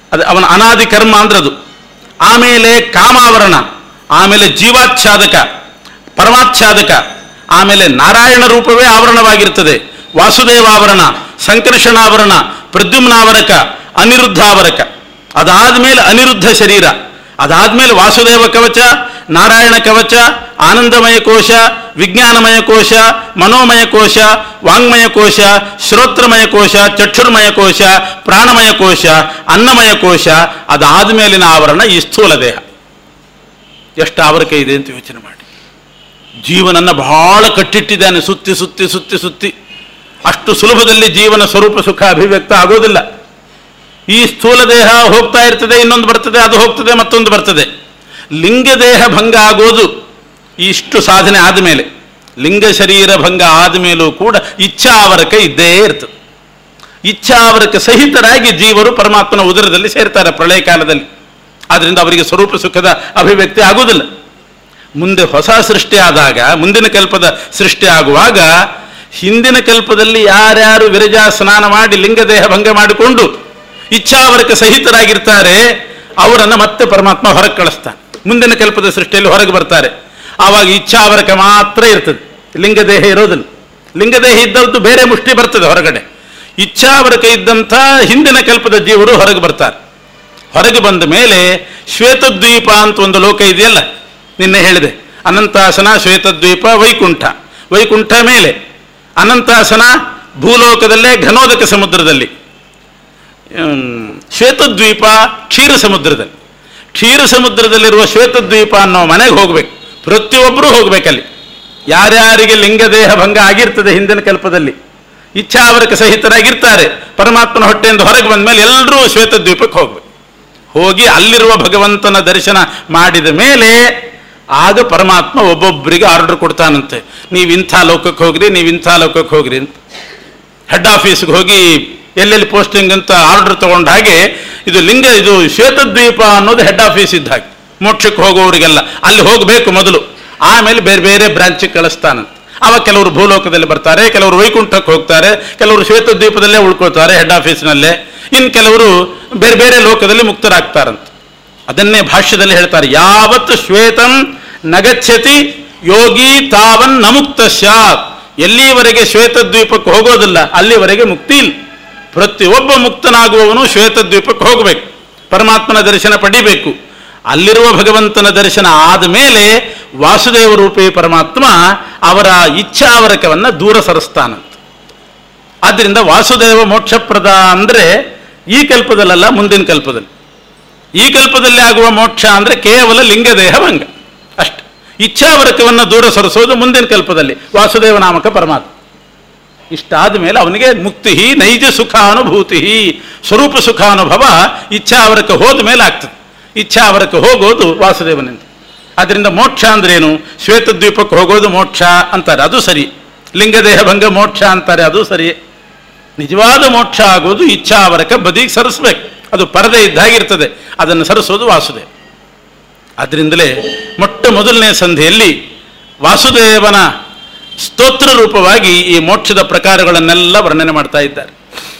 ಅದು ಅವನ ಅನಾದಿ ಕರ್ಮ ಅಂದ್ರೆ ಅದು ಆಮೇಲೆ ಕಾಮಾವರಣ ಆಮೇಲೆ ಜೀವಾಚ್ಛಾದಕ ಪರಮಾಚ್ಛಾದಕ ಆಮೇಲೆ ನಾರಾಯಣ ರೂಪವೇ ಆವರಣವಾಗಿರ್ತದೆ ವಾಸುದೇವಾವರಣ ಸಂಕರ್ಷಣಾವರಣ ಪ್ರದ್ಯುಮ್ನಾವರಕ ಅನಿರುದ್ಧಾವರಕ ಅದಾದ್ಮೇಲೆ ಅನಿರುದ್ಧ ಶರೀರ ಅದಾದ್ಮೇಲೆ ವಾಸುದೇವ ಕವಚ ನಾರಾಯಣ ಕವಚ ಆನಂದಮಯ ಕೋಶ ವಿಜ್ಞಾನಮಯ ಕೋಶ ಮನೋಮಯ ಕೋಶ ವಾಂಗ್ಮಯ ಕೋಶ ಶ್ರೋತ್ರಮಯ ಕೋಶ ಚಕ್ಷುರ್ಮಯ ಕೋಶ ಪ್ರಾಣಮಯ ಕೋಶ ಅನ್ನಮಯ ಕೋಶ ಅದಾದ್ಮೇಲಿನ ಆವರಣ ಈ ಸ್ಥೂಲ ದೇಹ ಎಷ್ಟು ಆವರಕ ಇದೆ ಅಂತ ಯೋಚನೆ ಮಾಡಿ ಜೀವನನ್ನ ಬಹಳ ಕಟ್ಟಿಟ್ಟಿದ್ದಾನೆ ಸುತ್ತಿ ಸುತ್ತಿ ಸುತ್ತಿ ಸುತ್ತಿ ಅಷ್ಟು ಸುಲಭದಲ್ಲಿ ಜೀವನ ಸ್ವರೂಪ ಸುಖ ಅಭಿವ್ಯಕ್ತ ಆಗೋದಿಲ್ಲ ಈ ಸ್ಥೂಲ ದೇಹ ಹೋಗ್ತಾ ಇರ್ತದೆ ಇನ್ನೊಂದು ಬರ್ತದೆ ಅದು ಹೋಗ್ತದೆ ಮತ್ತೊಂದು ಬರ್ತದೆ ಲಿಂಗ ದೇಹ ಭಂಗ ಆಗೋದು ಇಷ್ಟು ಸಾಧನೆ ಆದಮೇಲೆ ಲಿಂಗ ಶರೀರ ಭಂಗ ಆದಮೇಲೂ ಕೂಡ ಇಚ್ಛಾವರಕ ಇದ್ದೇ ಇರ್ತದೆ ಇಚ್ಛಾವರಕ ಸಹಿತರಾಗಿ ಜೀವರು ಪರಮಾತ್ಮನ ಉದರದಲ್ಲಿ ಸೇರ್ತಾರೆ ಪ್ರಳಯ ಕಾಲದಲ್ಲಿ ಆದ್ರಿಂದ ಅವರಿಗೆ ಸ್ವರೂಪ ಸುಖದ ಅಭಿವ್ಯಕ್ತಿ ಆಗುವುದಿಲ್ಲ ಮುಂದೆ ಹೊಸ ಸೃಷ್ಟಿ ಆದಾಗ ಮುಂದಿನ ಕಲ್ಪದ ಸೃಷ್ಟಿ ಆಗುವಾಗ ಹಿಂದಿನ ಕಲ್ಪದಲ್ಲಿ ಯಾರ್ಯಾರು ವಿರಜಾ ಸ್ನಾನ ಮಾಡಿ ಲಿಂಗದೇಹ ಭಂಗ ಮಾಡಿಕೊಂಡು ಇಚ್ಛಾವರಕ ಸಹಿತರಾಗಿರ್ತಾರೆ ಅವರನ್ನು ಮತ್ತೆ ಪರಮಾತ್ಮ ಹೊರಗೆ ಕಳಿಸ್ತಾನೆ ಮುಂದಿನ ಕಲ್ಪದ ಸೃಷ್ಟಿಯಲ್ಲಿ ಹೊರಗೆ ಬರ್ತಾರೆ ಆವಾಗ ಇಚ್ಛಾವರಕ ಮಾತ್ರ ಇರ್ತದೆ ಲಿಂಗದೇಹ ಇರೋದಿಲ್ಲ ಲಿಂಗದೇಹ ಇದ್ದದ್ದು ಬೇರೆ ಮುಷ್ಟಿ ಬರ್ತದೆ ಹೊರಗಡೆ ಇಚ್ಛಾವರಕ ಇದ್ದಂಥ ಹಿಂದಿನ ಕಲ್ಪದ ಜೀವರು ಹೊರಗೆ ಬರ್ತಾರೆ ಹೊರಗೆ ಬಂದ ಮೇಲೆ ಶ್ವೇತದ್ವೀಪ ಅಂತ ಒಂದು ಲೋಕ ಇದೆಯಲ್ಲ ನಿನ್ನೆ ಹೇಳಿದೆ ಅನಂತಾಸನ ಶ್ವೇತದ್ವೀಪ ವೈಕುಂಠ ವೈಕುಂಠ ಮೇಲೆ ಅನಂತಾಸನ ಭೂಲೋಕದಲ್ಲೇ ಘನೋದಕ ಸಮುದ್ರದಲ್ಲಿ ಹ್ಮ್, ಶ್ವೇತದ್ವೀಪ ಕ್ಷೀರ ಸಮುದ್ರದಲ್ಲಿ ಕ್ಷೀರ ಸಮುದ್ರದಲ್ಲಿರುವ ಶ್ವೇತದ್ವೀಪ ಅನ್ನೋ ಮನೆಗೆ ಹೋಗ್ಬೇಕು ಪ್ರತಿಯೊಬ್ಬರೂ ಹೋಗ್ಬೇಕಲ್ಲಿ ಯಾರ್ಯಾರಿಗೆ ಲಿಂಗದೇಹ ಭಂಗ ಆಗಿರ್ತದೆ ಹಿಂದಿನ ಕಲ್ಪದಲ್ಲಿ ಇಚ್ಛಾವರಕ ಸಹಿತರಾಗಿರ್ತಾರೆ ಪರಮಾತ್ಮನ ಹೊಟ್ಟೆಯಿಂದ ಹೊರಗೆ ಬಂದ ಮೇಲೆ ಎಲ್ಲರೂ ಶ್ವೇತದ್ವೀಪಕ್ಕೆ ಹೋಗ್ಬೇಕು ಹೋಗಿ ಅಲ್ಲಿರುವ ಭಗವಂತನ ದರ್ಶನ ಮಾಡಿದ ಮೇಲೆ ಆಗ ಪರಮಾತ್ಮ ಒಬ್ಬೊಬ್ಬರಿಗೆ ಆರ್ಡರ್ ಕೊಡ್ತಾನಂತೆ ನೀವು ಇಂಥ ಲೋಕಕ್ಕೆ ಹೋಗ್ರಿ ನೀವು ಇಂಥ ಲೋಕಕ್ಕೆ ಹೋಗ್ರಿ ಅಂತ ಹೆಡ್ ಆಫೀಸ್ಗೆ ಹೋಗಿ ಎಲ್ಲೆಲ್ಲಿ ಪೋಸ್ಟಿಂಗ್ ಅಂತ ಆರ್ಡರ್ ತಗೊಂಡ ಹಾಗೆ ಇದು ಲಿಂಗ ಇದು ಶ್ವೇತದ್ವೀಪ ಅನ್ನೋದು ಹೆಡ್ ಆಫೀಸ್ ಇದ್ದ ಹಾಗೆ ಮೋಕ್ಷಕ್ಕೆ ಹೋಗೋರಿಗೆಲ್ಲ ಅಲ್ಲಿ ಹೋಗಬೇಕು ಮೊದಲು ಆಮೇಲೆ ಬೇರೆ ಬೇರೆ ಬ್ರಾಂಚಿಗೆ ಕಳಿಸ್ತಾನಂತೆ ಆವಾಗ ಕೆಲವರು ಭೂಲೋಕದಲ್ಲಿ ಬರ್ತಾರೆ ಕೆಲವರು ವೈಕುಂಠಕ್ಕೆ ಹೋಗ್ತಾರೆ ಕೆಲವರು ಶ್ವೇತದ್ವೀಪದಲ್ಲೇ ಉಳ್ಕೊಳ್ತಾರೆ ಹೆಡ್ ಆಫೀಸ್ನಲ್ಲೇ ಇನ್ನು ಕೆಲವರು ಬೇರೆ ಬೇರೆ ಲೋಕದಲ್ಲಿ ಮುಕ್ತರಾಗ್ತಾರಂತೆ ಅದನ್ನೇ ಭಾಷ್ಯದಲ್ಲಿ ಹೇಳ್ತಾರೆ ಯಾವತ್ತು ಶ್ವೇತಂ ನಗಚ್ಚತಿ ಯೋಗಿ ತಾವನ್ ನಮುಕ್ತ ಸ್ಯಾತ್ ಎಲ್ಲಿವರೆಗೆ ಶ್ವೇತದ್ವೀಪಕ್ಕೆ ಹೋಗೋದಿಲ್ಲ ಅಲ್ಲಿವರೆಗೆ ಮುಕ್ತಿ ಇಲ್ಲ ಪ್ರತಿಯೊಬ್ಬ ಮುಕ್ತನಾಗುವವನು ಶ್ವೇತದ್ವೀಪಕ್ಕೆ ಹೋಗಬೇಕು ಪರಮಾತ್ಮನ ದರ್ಶನ ಪಡಿಬೇಕು ಅಲ್ಲಿರುವ ಭಗವಂತನ ದರ್ಶನ ಆದ ಮೇಲೆ ವಾಸುದೇವ ರೂಪಿ ಪರಮಾತ್ಮ ಅವರ ಇಚ್ಛಾವರಕವನ್ನು ದೂರ ಸರಿಸ್ತಾನಂತ ಆದ್ದರಿಂದ ವಾಸುದೇವ ಮೋಕ್ಷಪ್ರದ ಅಂದರೆ ಈ ಕಲ್ಪದಲ್ಲಲ್ಲ ಮುಂದಿನ ಕಲ್ಪದಲ್ಲಿ ಈ ಕಲ್ಪದಲ್ಲಿ ಆಗುವ ಮೋಕ್ಷ ಅಂದರೆ ಕೇವಲ ಲಿಂಗದೇಹ ಭಂಗ ಅಷ್ಟೆ ಇಚ್ಛಾವರಕವನ್ನು ದೂರ ಸರಿಸೋದು ಮುಂದಿನ ಕಲ್ಪದಲ್ಲಿ ವಾಸುದೇವ ನಾಮಕ ಪರಮಾತ್ಮ ಇಷ್ಟಾದ ಮೇಲೆ ಅವನಿಗೆ ಮುಕ್ತಿ ನೈಜ ಸುಖಾನುಭೂತಿ ಸ್ವರೂಪ ಸುಖಾನುಭವ ಇಚ್ಛಾವರಕ ಹೋದ ಮೇಲೆ ಆಗ್ತದೆ ಇಚ್ಛಾವರಕ ಹೋಗೋದು ವಾಸುದೇವನಿಂದ ಅದರಿಂದ ಮೋಕ್ಷ ಅಂದ್ರೇನು ಶ್ವೇತದ್ವೀಪಕ್ಕೆ ಹೋಗೋದು ಮೋಕ್ಷ ಅಂತಾರೆ ಅದು ಸರಿ ಲಿಂಗದೇಹ ಭಂಗ ಮೋಕ್ಷ ಅಂತಾರೆ ಅದು ಸರಿ ನಿಜವಾದ ಮೋಕ್ಷ ಆಗೋದು ಇಚ್ಛಾವರಕ ಬದಿಗೆ ಸರಿಸ್ಬೇಕು ಅದು ಪರದೆ ಇದ್ದಾಗಿರ್ತದೆ ಅದನ್ನು ಸರಿಸೋದು ವಾಸುದೇವ ಅದರಿಂದಲೇ ಮೊಟ್ಟ ಮೊದಲನೇ ಸಂಧಿಯಲ್ಲಿ ವಾಸುದೇವನ ಸ್ತೋತ್ರ ರೂಪವಾಗಿ ಈ ಮೋಕ್ಷದ ಪ್ರಕಾರಗಳನ್ನೆಲ್ಲ ವರ್ಣನೆ ಮಾಡ್ತಾ ಇದ್ದಾರೆ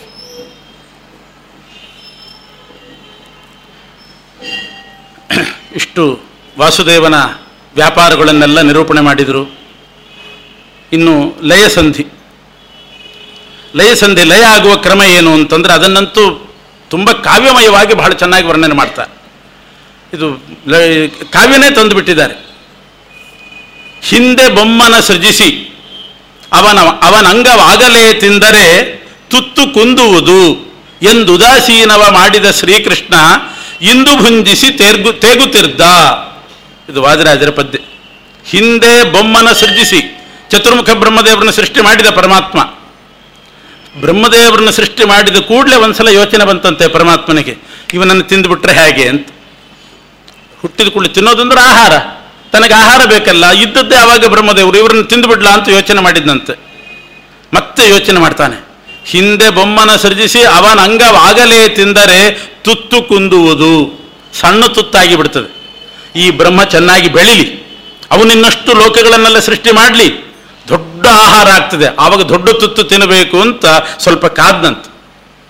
ಇಷ್ಟು ವಾಸುದೇವನ ವ್ಯಾಪಾರಗಳನ್ನೆಲ್ಲ ನಿರೂಪಣೆ ಮಾಡಿದರು ಇನ್ನು ಲಯಸಂಧಿ ಲಯಸಂಧಿ ಲಯ ಆಗುವ ಕ್ರಮ ಏನು ಅಂತಂದ್ರೆ ಅದನ್ನಂತೂ ತುಂಬ ಕಾವ್ಯಮಯವಾಗಿ ಬಹಳ ಚೆನ್ನಾಗಿ ವರ್ಣನೆ ಮಾಡ್ತಾರೆ ಇದು ಲ- ಕಾವ್ಯನೇ ತಂದು ಬಿಟ್ಟಿದ್ದಾರೆ ಹಿಂದೆ ಬೊಮ್ಮನ ಸೃಜಿಸಿ ಅವನ ಅವನ ಅಂಗವಾಗಲೇ ತಿಂದರೆ ತುತ್ತು ಕುಂದುವುದು ಎಂದು ಉದಾಸೀನವ ಮಾಡಿದ ಶ್ರೀಕೃಷ್ಣ ಇಂದು ಭುಂಜಿಸಿ ತೇರ್ಗು ತೇಗುತ್ತಿರ್ದ ಇದು ವಾದಿರಾಜರ ಪದ್ಯ ಹಿಂದೆ ಬೊಮ್ಮನ ಸೃಜಿಸಿ ಚತುರ್ಮುಖ ಬ್ರಹ್ಮದೇವರನ್ನ ಸೃಷ್ಟಿ ಮಾಡಿದ ಪರಮಾತ್ಮ ಬ್ರಹ್ಮದೇವರನ್ನ ಸೃಷ್ಟಿ ಮಾಡಿದ ಕೂಡಲೇ ಒಂದ್ಸಲ ಯೋಚನೆ ಬಂತಂತೆ ಪರಮಾತ್ಮನಿಗೆ ಇವನನ್ನು ತಿಂದುಬಿಟ್ರೆ ಹೇಗೆ ಅಂತ ಹುಟ್ಟಿದ ಕೂಡಲೇ ತಿನ್ನೋದಂದ್ರೆ ಆಹಾರ ತನಗೆ ಆಹಾರ ಬೇಕಲ್ಲ ಇದ್ದದ್ದೇ ಆವಾಗ ಬ್ರಹ್ಮದೇವರು ಇವರನ್ನು ತಿಂದುಬಿಡ್ಲಾ ಅಂತ ಯೋಚನೆ ಮಾಡಿದ್ನಂತೆ ಮತ್ತೆ ಯೋಚನೆ ಮಾಡ್ತಾನೆ ಹಿಂದೆ ಬೊಮ್ಮನ ಸೃಜಿಸಿ ಅವನ ಅಂಗವಾಗಲೇ ತಿಂದರೆ ತುತ್ತು ಕುಂದುವುದು ಸಣ್ಣ ತುತ್ತಾಗಿ ಬಿಡ್ತದೆ ಈ ಬ್ರಹ್ಮ ಚೆನ್ನಾಗಿ ಬೆಳಿಲಿ ಅವನಿನ್ನಷ್ಟು ಲೋಕಗಳನ್ನೆಲ್ಲ ಸೃಷ್ಟಿ ಮಾಡಲಿ ದೊಡ್ಡ ಆಹಾರ ಆಗ್ತದೆ ಆವಾಗ ದೊಡ್ಡ ತುತ್ತು ತಿನ್ನಬೇಕು ಅಂತ ಸ್ವಲ್ಪ ಕಾದ್ನಂತೆ